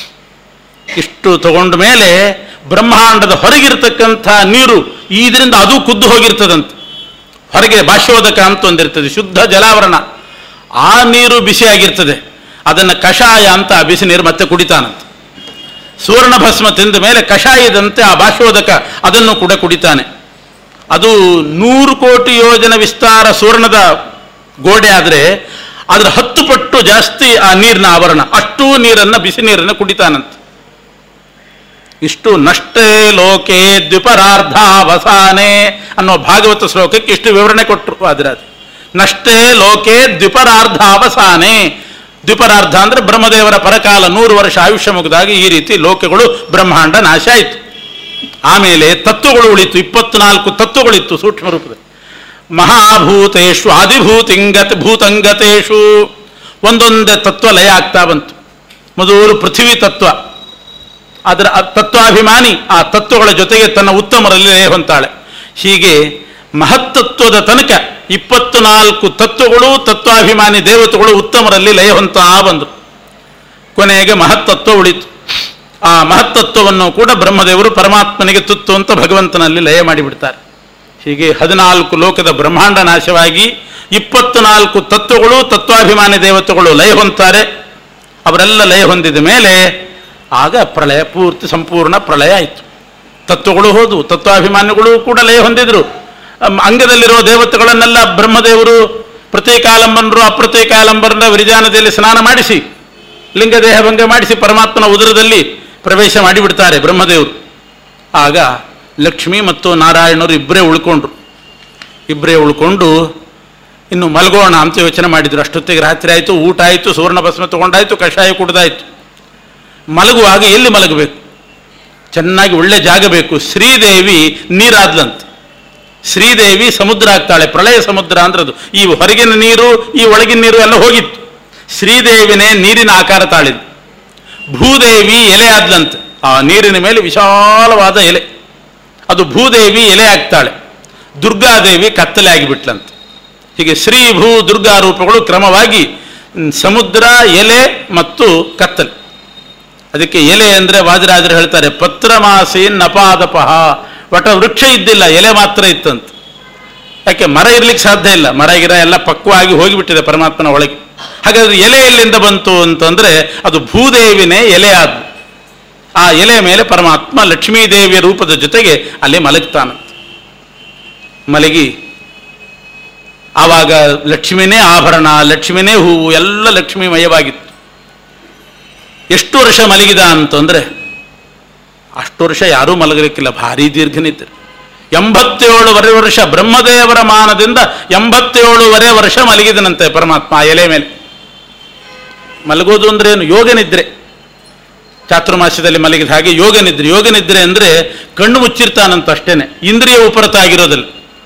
ಇಷ್ಟು ತಗೊಂಡ ಮೇಲೆ ಬ್ರಹ್ಮಾಂಡದ ಹೊರಗಿರ್ತಕ್ಕಂಥ ನೀರು ಇದರಿಂದ ಅದು ಕುದ್ದು ಹೋಗಿರ್ತದಂತೆ ಹೊರಗೆ ಭಾಷ್ಯೋದಕ ಅಂತ ಒಂದಿರ್ತದೆ ಶುದ್ಧ ಜಲಾವರಣ ಆ ನೀರು ಬಿಸಿಯಾಗಿರ್ತದೆ ಅದನ್ನು ಕಷಾಯ ಅಂತ ಆ ಬಿಸಿ ನೀರು ಮತ್ತೆ ಕುಡಿತಾನಂತೆ ಸುವರ್ಣ ಭಸ್ಮ ತಿಂದ ಮೇಲೆ ಕಷಾಯದಂತೆ ಆ ಭಾಷ್ಯೋದಕ ಅದನ್ನು ಕೂಡ ಕುಡಿತಾನೆ ಅದು ನೂರು ಕೋಟಿ ಯೋಜನ ವಿಸ್ತಾರ ಸುವರ್ಣದ ಗೋಡೆ ಆದರೆ ಅದರ ಹತ್ತು ಪಟ್ಟು ಜಾಸ್ತಿ ಆ ನೀರಿನ ಆವರಣ ಅಷ್ಟೂ ನೀರನ್ನು ಬಿಸಿ ನೀರನ್ನು ಕುಡಿತಾನಂತೆ ಇಷ್ಟು ನಷ್ಟೇ ಲೋಕೆ ದ್ವಿಪರಾರ್ಧಾವಸಾನೆ ಅನ್ನೋ ಭಾಗವತ ಶ್ಲೋಕಕ್ಕೆ ಇಷ್ಟು ವಿವರಣೆ ಕೊಟ್ಟರು ಅದರಾದ ನಷ್ಟೇ ಲೋಕೆ ದ್ವಿಪರಾರ್ಧಾವಸಾನೆ ದ್ವಿಪರಾರ್ಧ ಅಂದ್ರೆ ಬ್ರಹ್ಮದೇವರ ಪರಕಾಲ ನೂರು ವರ್ಷ ಆಯುಷ್ಯ ಮುಗಿದಾಗ ಈ ರೀತಿ ಲೋಕಗಳು ಬ್ರಹ್ಮಾಂಡ ನಾಶ ಆಯಿತು ಆಮೇಲೆ ತತ್ವಗಳು ಉಳಿತು ಇಪ್ಪತ್ನಾಲ್ಕು ತತ್ವಗಳಿತ್ತು ಸೂಕ್ಷ್ಮ ರೂಪದಲ್ಲಿ ಮಹಾಭೂತೇಶು ಆದಿಭೂತಿಂಗತ ಭೂತಂಗತೇಶು ಒಂದೊಂದೇ ತತ್ವ ಲಯ ಆಗ್ತಾ ಬಂತು ಮೊದಲು ಪೃಥ್ವಿ ತತ್ವ ಅದರ ಆ ತತ್ವಾಭಿಮಾನಿ ಆ ತತ್ವಗಳ ಜೊತೆಗೆ ತನ್ನ ಉತ್ತಮರಲ್ಲಿ ಲಯ ಹೊಂತಾಳೆ ಹೀಗೆ ಮಹತ್ತತ್ವದ ತನಕ ಇಪ್ಪತ್ತು ನಾಲ್ಕು ತತ್ವಗಳು ತತ್ವಾಭಿಮಾನಿ ದೇವತೆಗಳು ಉತ್ತಮರಲ್ಲಿ ಲಯ ಹೊಂತಾ ಬಂದರು ಕೊನೆಗೆ ಮಹತ್ತತ್ವ ಉಳಿತು ಆ ಮಹತ್ತತ್ವವನ್ನು ಕೂಡ ಬ್ರಹ್ಮದೇವರು ಪರಮಾತ್ಮನಿಗೆ ತುತ್ತು ಅಂತ ಭಗವಂತನಲ್ಲಿ ಲಯ ಮಾಡಿಬಿಡ್ತಾರೆ ಹೀಗೆ ಹದಿನಾಲ್ಕು ಲೋಕದ ಬ್ರಹ್ಮಾಂಡ ನಾಶವಾಗಿ ಇಪ್ಪತ್ತು ನಾಲ್ಕು ತತ್ವಗಳು ತತ್ವಾಭಿಮಾನಿ ದೇವತೆಗಳು ಲಯ ಹೊಂತಾರೆ ಅವರೆಲ್ಲ ಲಯ ಹೊಂದಿದ ಮೇಲೆ ಆಗ ಪ್ರಳಯ ಪೂರ್ತಿ ಸಂಪೂರ್ಣ ಪ್ರಳಯ ಆಯಿತು ತತ್ವಗಳು ಹೋದವು ತತ್ವಾಭಿಮಾನಿಗಳು ಕೂಡ ಲಯ ಹೊಂದಿದ್ರು ಅಮ್, ಅಂಗದಲ್ಲಿರುವ ದೇವತೆಗಳನ್ನೆಲ್ಲ ಬ್ರಹ್ಮದೇವರು ಪ್ರತ್ಯೇಕಾಲಂಬನರು ಅಪ್ರತ್ಯೇಕಾಲಂಬರನ್ನ ವಿರಿಜಾನದಲ್ಲಿ ಸ್ನಾನ ಮಾಡಿಸಿ ಲಿಂಗದೇಹ ಭಂಗ ಮಾಡಿಸಿ ಪರಮಾತ್ಮನ ಉದರದಲ್ಲಿ ಪ್ರವೇಶ ಮಾಡಿಬಿಡ್ತಾರೆ ಬ್ರಹ್ಮದೇವರು ಆಗ ಲಕ್ಷ್ಮಿ ಮತ್ತು ನಾರಾಯಣರು ಇಬ್ಬರೇ ಉಳ್ಕೊಂಡ್ರು ಇಬ್ಬರೇ ಉಳ್ಕೊಂಡು ಇನ್ನು ಮಲಗೋಣ ಅಂತ ಯೋಚನೆ ಮಾಡಿದ್ರು ಅಷ್ಟೊತ್ತಿಗೆ ರಾತ್ರಿ ಆಯಿತು ಊಟ ಆಯಿತು ಸುವರ್ಣ ಭಸ್ಮ ತಗೊಂಡಾಯ್ತು ಕಷಾಯ ಕುಡ್ದಾಯ್ತು ಮಲಗುವಾಗ ಎಲ್ಲಿ ಮಲಗಬೇಕು ಚೆನ್ನಾಗಿ ಒಳ್ಳೆ ಜಾಗ ಬೇಕು ಶ್ರೀದೇವಿ ನೀರಾದ್ಲಂತೆ ಶ್ರೀದೇವಿ ಸಮುದ್ರ ಆಗ್ತಾಳೆ ಪ್ರಳಯ ಸಮುದ್ರ ಅಂದ್ರೆ ಅದು ಈ ಹೊರಗಿನ ನೀರು ಈ ಒಳಗಿನ ನೀರು ಎಲ್ಲ ಹೋಗಿತ್ತು ಶ್ರೀದೇವಿನೇ ನೀರಿನ ಆಕಾರ ತಾಳಿದ್ದು ಭೂದೇವಿ ಎಲೆ ಆದ್ಲಂತೆ ಆ ನೀರಿನ ಮೇಲೆ ವಿಶಾಲವಾದ ಎಲೆ ಅದು ಭೂದೇವಿ ಎಲೆ ಆಗ್ತಾಳೆ ದುರ್ಗಾದೇವಿ ಕತ್ತಲೆ ಆಗಿಬಿಟ್ಲಂತೆ ಹೀಗೆ ಶ್ರೀ ಭೂ ದುರ್ಗಾ ರೂಪಗಳು ಕ್ರಮವಾಗಿ ಮ್, ಸಮುದ್ರ ಎಲೆ ಮತ್ತು ಕತ್ತಲೆ ಅದಕ್ಕೆ ಎಲೆ ಅಂದರೆ ವಾದಿರಾಜರು ಹೇಳ್ತಾರೆ ಪತ್ರಮಾಸೀನ್ ನಪಾದಪಹ ಒಟ್ಟ ವೃಕ್ಷ ಇದ್ದಿಲ್ಲ ಎಲೆ ಮಾತ್ರ ಇತ್ತಂತ ಯಾಕೆ ಮರ ಇರ್ಲಿಕ್ಕೆ ಸಾಧ್ಯ ಇಲ್ಲ ಮರ ಗಿರ ಎಲ್ಲ ಪಕ್ವವಾಗಿ ಹೋಗಿಬಿಟ್ಟಿದೆ ಪರಮಾತ್ಮನ ಒಳಗೆ ಹಾಗಾದ್ರೆ ಎಲೆ ಎಲ್ಲಿಂದ ಬಂತು ಅಂತಂದ್ರೆ ಅದು ಭೂದೇವಿನೇ ಎಲೆ ಆದ ಆ ಎಲೆ ಮೇಲೆ ಪರಮಾತ್ಮ ಲಕ್ಷ್ಮೀದೇವಿಯ ರೂಪದ ಜೊತೆಗೆ ಅಲ್ಲಿ ಮಲಗ್ತಾನಂತೆ ಮಲಗಿ ಆವಾಗ ಲಕ್ಷ್ಮಿನೇ ಆಭರಣ ಲಕ್ಷ್ಮಿನೇ ಹೂವು ಎಲ್ಲ ಲಕ್ಷ್ಮೀಮಯವಾಗಿತ್ತು ಎಷ್ಟು ವರ್ಷ ಮಲಗಿದ ಅಂತಂದ್ರೆ ಅಷ್ಟು ವರ್ಷ ಯಾರೂ ಮಲಗಲಿಕ್ಕಿಲ್ಲ ಭಾರಿ ದೀರ್ಘನಿದ್ದೆ ಎಂಬತ್ತೇಳುವರೆ ವರ್ಷ ಬ್ರಹ್ಮದೇವರ ಮಾನದಿಂದ ಎಂಬತ್ತೇಳುವರೆ ವರ್ಷ ಮಲಗಿದನಂತೆ ಪರಮಾತ್ಮ ಆ ಎಲೆ ಮೇಲೆ ಮಲಗೋದು ಅಂದ್ರೆ ಏನು ಯೋಗ ನಿದ್ರೆ ಚಾತುರ್ಮಾಸ್ಯದಲ್ಲಿ ಮಲಗಿದ ಹಾಗೆ ಯೋಗ ನಿದ್ರೆ ಯೋಗ ನಿದ್ರೆ ಅಂದ್ರೆ ಕಣ್ಣು ಮುಚ್ಚಿರ್ತಾನಂತ ಅಷ್ಟೇನೆ ಇಂದ್ರಿಯ ಉಪರತ ಆಗಿರೋದಿಲ್ಲ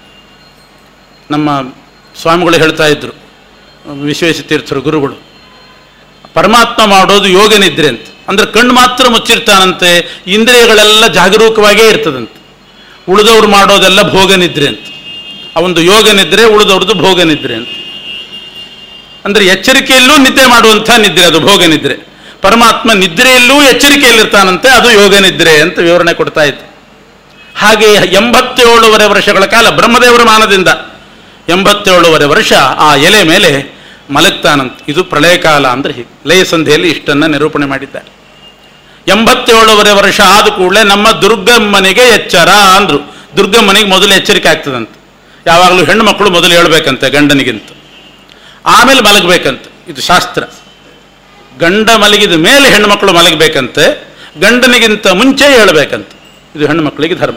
ನಮ್ಮ ಸ್ವಾಮಿಗಳು ಹೇಳ್ತಾ ಇದ್ರು ವಿಶ್ವೇಶ ತೀರ್ಥರು ಗುರುಗಳು ಪರಮಾತ್ಮ ಮಾಡೋದು ಯೋಗ ನಿದ್ರೆ ಅಂತ ಅಂದ್ರೆ ಕಣ್ಣು ಮಾತ್ರ ಮುಚ್ಚಿರ್ತಾನಂತೆ ಇಂದ್ರಿಯಗಳೆಲ್ಲ ಜಾಗರೂಕವಾಗೇ ಇರ್ತದಂತೆ ಉಳಿದವ್ರು ಮಾಡೋದೆಲ್ಲ ಭೋಗ ನಿದ್ರೆ ಅಂತ ಆ ಒಂದು ಯೋಗ ನಿದ್ರೆ ಉಳಿದವ್ರದ್ದು ಭೋಗ ನಿದ್ರೆ ಅಂತ ಅಂದ್ರೆ ಎಚ್ಚರಿಕೆಯಲ್ಲೂ ನಿದ್ದೆ ಮಾಡುವಂಥ ನಿದ್ರೆ ಅದು ಭೋಗ ನಿದ್ರೆ ಪರಮಾತ್ಮ ನಿದ್ರೆಯಲ್ಲೂ ಎಚ್ಚರಿಕೆಯಲ್ಲಿರ್ತಾನಂತೆ ಅದು ಯೋಗ ನಿದ್ರೆ ಅಂತ ವಿವರಣೆ ಕೊಡ್ತಾ ಇತ್ತು ಹಾಗೆ ಎಂಬತ್ತೇಳುವರೆ ವರ್ಷಗಳ ಕಾಲ ಬ್ರಹ್ಮದೇವರ ಮಾನದಿಂದ ಎಂಬತ್ತೇಳುವರೆ ವರ್ಷ ಆ ಎಲೆ ಮೇಲೆ ಮಲಗ್ತಾನಂತ ಇದು ಪ್ರಳಯ ಕಾಲ ಅಂದ್ರೆ ಹೀಗೆ ಲಯ ಸಂಧಿಯಲ್ಲಿ ಇಷ್ಟನ್ನ ನಿರೂಪಣೆ ಮಾಡಿದ್ದಾರೆ ಎಂಬತ್ತೇಳುವರೆ ವರ್ಷ ಆದ ಕೂಡಲೇ ನಮ್ಮ ದುರ್ಗಮ್ಮನಿಗೆ ಎಚ್ಚರ ಅಂದ್ರು ದುರ್ಗಮ್ಮನಿಗೆ ಮೊದಲು ಎಚ್ಚರಿಕೆ ಆಗ್ತದಂತೆ ಯಾವಾಗಲೂ ಹೆಣ್ಣು ಮಕ್ಕಳು ಮೊದಲು ಹೇಳ್ಬೇಕಂತೆ ಗಂಡನಿಗಿಂತ ಆಮೇಲೆ ಮಲಗಬೇಕಂತೆ ಇದು ಶಾಸ್ತ್ರ ಗಂಡ ಮಲಗಿದ ಮೇಲೆ ಹೆಣ್ಣು ಮಕ್ಕಳು ಮಲಗಬೇಕಂತೆ ಗಂಡನಿಗಿಂತ ಮುಂಚೆ ಹೇಳ್ಬೇಕಂತೆ ಇದು ಹೆಣ್ಣು ಮಕ್ಕಳಿಗೆ ಧರ್ಮ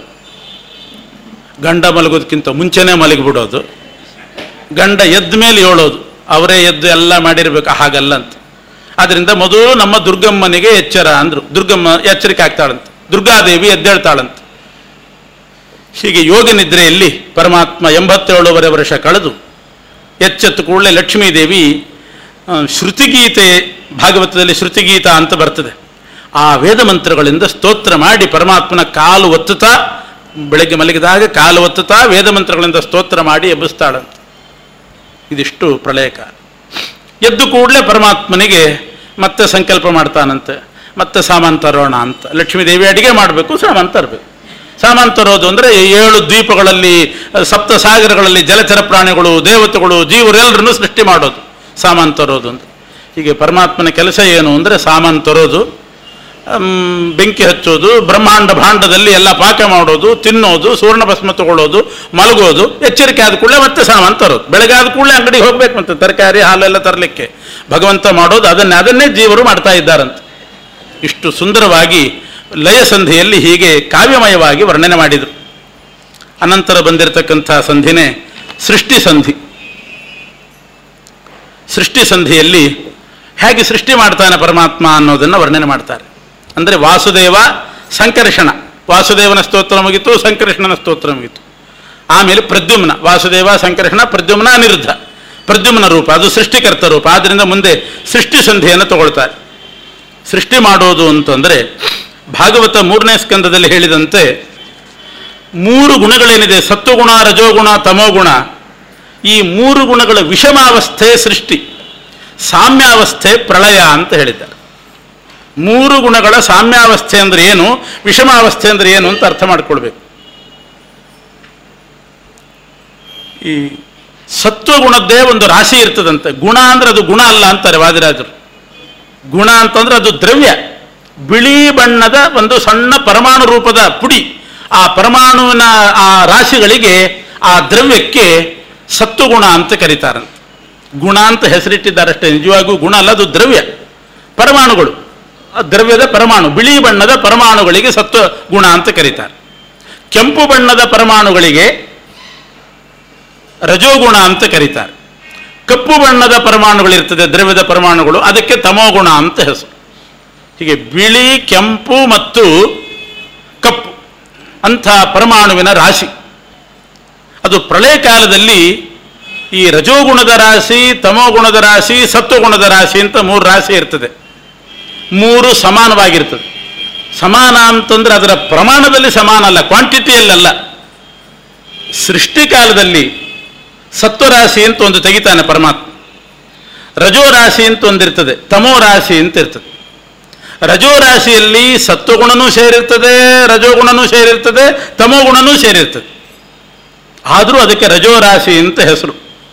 ಗಂಡ ಮಲಗೋದಕ್ಕಿಂತ ಮುಂಚೆನೇ ಮಲಗಿಬಿಡೋದು ಗಂಡ ಎದ್ದ ಮೇಲೆ ಹೇಳೋದು ಅವರೇ ಎದ್ದು ಎಲ್ಲ ಮಾಡಿರ್ಬೇಕು ಹಾಗಲ್ಲ ಅಂತ ಆದ್ರಿಂದ ಮೊದಲು ನಮ್ಮ ದುರ್ಗಮ್ಮನಿಗೆ ಎಚ್ಚರ ಅಂದ್ರು ದುರ್ಗಮ್ಮ ಎಚ್ಚರಿಕೆ ಆಗ್ತಾಳಂತೆ ದುರ್ಗಾದೇವಿ ಎದ್ದೇಳ್ತಾಳಂತೆ ಹೀಗೆ ಯೋಗ ನಿದ್ರೆಯಲ್ಲಿ ಪರಮಾತ್ಮ ಎಂಬತ್ತೇಳುವರೆ ವರ್ಷ ಕಳೆದು ಎಚ್ಚೆತ್ತು ಕೂಡಲೇ ಲಕ್ಷ್ಮೀದೇವಿ ಆ, ಶ್ರುತಿಗೀತೆ ಭಾಗವತದಲ್ಲಿ ಶ್ರುತಿಗೀತ ಅಂತ ಬರ್ತದೆ ಆ ವೇದ ಮಂತ್ರಗಳಿಂದ ಸ್ತೋತ್ರ ಮಾಡಿ ಪರಮಾತ್ಮನ ಕಾಲು ಒತ್ತುತ್ತಾ ಬೆಳಗ್ಗೆ ಮಲಗಿದಾಗ ಕಾಲು ಒತ್ತುತ್ತಾ ವೇದ ಮಂತ್ರಗಳಿಂದ ಸ್ತೋತ್ರ ಮಾಡಿ ಎಬ್ಬಿಸ್ತಾಳಂತೆ ಇದಿಷ್ಟು ಪ್ರಳಯ ಕಾಲ ಎದ್ದು ಕೂಡಲೇ ಪರಮಾತ್ಮನಿಗೆ ಮತ್ತೆ ಸಂಕಲ್ಪ ಮಾಡ್ತಾನಂತೆ ಮತ್ತೆ ಸಾಮಾನು ತರೋಣ ಅಂತ ಲಕ್ಷ್ಮೀದೇವಿ ಅಡಿಗೆ ಮಾಡಬೇಕು ಸಾಮಾನು ತರಬೇಕು ಸಾಮಾನು ತರೋದು ಅಂದರೆ ಏಳು ದ್ವೀಪಗಳಲ್ಲಿ ಸಪ್ತ ಸಾಗರಗಳಲ್ಲಿ ಜಲಚರ ಪ್ರಾಣಿಗಳು ದೇವತೆಗಳು ಜೀವರೆಲ್ಲರನ್ನು ಸೃಷ್ಟಿ ಮಾಡೋದು ಸಾಮಾನು ತರೋದು ಅಂತ ಹೀಗೆ ಪರಮಾತ್ಮನ ಕೆಲಸ ಏನು ಅಂದರೆ ಸಾಮಾನು ತರೋದು ಹ್ಮ್, ಬೆಂಕಿ ಹಚ್ಚೋದು ಬ್ರಹ್ಮಾಂಡ ಭಾಂಡದಲ್ಲಿ ಎಲ್ಲ ಪಾಕ ಮಾಡೋದು ತಿನ್ನೋದು ಸುವರ್ಣ ಭಸ್ಮ ತಗೊಳ್ಳೋದು ಮಲಗೋದು ಎಚ್ಚರಿಕೆ ಆದ ಕೂಡಲೇ ಮತ್ತೆ ಸಾಮಾನು ತರೋದು ಬೆಳಗ್ಗೆ ಆದ ಕೂಡಲೇ ಅಂಗಡಿಗೆ ಹೋಗ್ಬೇಕು ಮತ್ತೆ ತರಕಾರಿ ಹಾಲೆಲ್ಲ ತರಲಿಕ್ಕೆ ಭಗವಂತ ಮಾಡೋದು ಅದನ್ನೇ ಅದನ್ನೇ ಜೀವರು ಮಾಡ್ತಾ ಇದ್ದಾರಂತೆ ಇಷ್ಟು ಸುಂದರವಾಗಿ ಲಯ ಸಂಧಿಯಲ್ಲಿ ಹೀಗೆ ಕಾವ್ಯಮಯವಾಗಿ ವರ್ಣನೆ ಮಾಡಿದರು ಅನಂತರ ಬಂದಿರತಕ್ಕಂಥ ಸಂಧಿನೇ ಸೃಷ್ಟಿ ಸಂಧಿ ಸೃಷ್ಟಿ ಸಂಧಿಯಲ್ಲಿ ಹೇಗೆ ಸೃಷ್ಟಿ ಮಾಡ್ತಾನೆ ಪರಮಾತ್ಮ ಅನ್ನೋದನ್ನು ವರ್ಣನೆ ಮಾಡ್ತಾರೆ ಅಂದರೆ ವಾಸುದೇವ ಸಂಕರ್ಷಣ ವಾಸುದೇವನ ಸ್ತೋತ್ರ ಮುಗಿತು ಸಂಕರ್ಷಣನ ಸ್ತೋತ್ರ ಮುಗಿತು ಆಮೇಲೆ ಪ್ರದ್ಯುಮ್ನ ವಾಸುದೇವ ಸಂಕರ್ಷಣ ಪ್ರದ್ಯುಮ್ನ ಅನಿರುದ್ಧ ಪ್ರದ್ಯುಮ್ನ ರೂಪ ಅದು ಸೃಷ್ಟಿಕರ್ತ ರೂಪ ಆದ್ದರಿಂದ ಮುಂದೆ ಸೃಷ್ಟಿ ಸಂಧಿಯನ್ನು ತಗೊಳ್ತಾರೆ ಸೃಷ್ಟಿ ಮಾಡೋದು ಅಂತಂದರೆ ಭಾಗವತ ಮೂರನೇ ಸ್ಕಂದದಲ್ಲಿ ಹೇಳಿದಂತೆ ಮೂರು ಗುಣಗಳೇನಿದೆ ಸತ್ವಗುಣ ರಜೋಗುಣ ತಮೋಗುಣ ಈ ಮೂರು ಗುಣಗಳ ವಿಷಮಾವಸ್ಥೆ ಸೃಷ್ಟಿ ಸಾಮ್ಯಾವಸ್ಥೆ ಪ್ರಳಯ ಅಂತ ಹೇಳಿದ್ದಾರೆ ಮೂರು ಗುಣಗಳ ಸಾಮ್ಯಾವಸ್ಥೆ ಅಂದ್ರೆ ಏನು ವಿಷಮಾವಸ್ಥೆ ಅಂದ್ರೆ ಏನು ಅಂತ ಅರ್ಥ ಮಾಡ್ಕೊಳ್ಬೇಕು ಈ ಸತ್ವಗುಣದ್ದೇ ಒಂದು ರಾಶಿ ಇರ್ತದಂತೆ ಗುಣ ಅಂದ್ರೆ ಅದು ಗುಣ ಅಲ್ಲ ಅಂತಾರೆ ವಾದಿರಾಜರು ಗುಣ ಅಂತಂದ್ರೆ ಅದು ದ್ರವ್ಯ ಬಿಳಿ ಬಣ್ಣದ ಒಂದು ಸಣ್ಣ ಪರಮಾಣು ರೂಪದ ಪುಡಿ ಆ ಪರಮಾಣುವಿನ ಆ ರಾಶಿಗಳಿಗೆ ಆ ದ್ರವ್ಯಕ್ಕೆ ಸತ್ವಗುಣ ಅಂತ ಕರೀತಾರಂತೆ ಗುಣ ಅಂತ ಹೆಸರಿಟ್ಟಿದ್ದಾರಷ್ಟೇ ನಿಜವಾಗೂ ಗುಣ ಅಲ್ಲ ಅದು ದ್ರವ್ಯ ಪರಮಾಣುಗಳು ಆ ದ್ರವ್ಯದ ಪರಮಾಣು ಬಿಳಿ ಬಣ್ಣದ ಪರಮಾಣುಗಳಿಗೆ ಸತ್ವ ಗುಣ ಅಂತ ಕರೀತಾರೆ ಕೆಂಪು ಬಣ್ಣದ ಪರಮಾಣುಗಳಿಗೆ ರಜೋಗುಣ ಅಂತ ಕರೀತಾರೆ ಕಪ್ಪು ಬಣ್ಣದ ಪರಮಾಣುಗಳಿರ್ತದೆ ದ್ರವ್ಯದ ಪರಮಾಣುಗಳು ಅದಕ್ಕೆ ತಮೋಗುಣ ಅಂತ ಹೆಸರು ಹೀಗೆ ಬಿಳಿ ಕೆಂಪು ಮತ್ತು ಕಪ್ಪು ಅಂಥ ಪರಮಾಣುವಿನ ರಾಶಿ ಅದು ಪ್ರಳಯ ಕಾಲದಲ್ಲಿ ಈ ರಜೋಗುಣದ ರಾಶಿ ತಮೋಗುಣದ ರಾಶಿ ಸತ್ವಗುಣದ ರಾಶಿ ಅಂತ ಮೂರು ರಾಶಿ ಇರ್ತದೆ ಮೂರು ಸಮಾನವಾಗಿರ್ತದೆ ಸಮಾನ ಅಂತಂದ್ರೆ ಅದರ ಪ್ರಮಾಣದಲ್ಲಿ ಸಮಾನ ಅಲ್ಲ ಕ್ವಾಂಟಿಟಿಯಲ್ಲಲ್ಲ ಸೃಷ್ಟಿಕಾಲದಲ್ಲಿ ಸತ್ವರಾಶಿ ಅಂತ ಒಂದು ತೆಗಿತಾನೆ ಪರಮಾತ್ಮ ರಜೋ ರಾಶಿ ಅಂತ ಒಂದಿರ್ತದೆ ತಮೋ ರಾಶಿ ಅಂತ ಇರ್ತದೆ ರಜೋ ರಾಶಿಯಲ್ಲಿ ಸತ್ವಗುಣನೂ ಸೇರಿರ್ತದೆ ರಜೋಗುಣನೂ ಸೇರಿರ್ತದೆ ತಮೋಗುಣನೂ ಸೇರಿರ್ತದೆ ಆದರೂ ಅದಕ್ಕೆ ರಜೋ ರಾಶಿ ಅಂತ ಹೆಸರು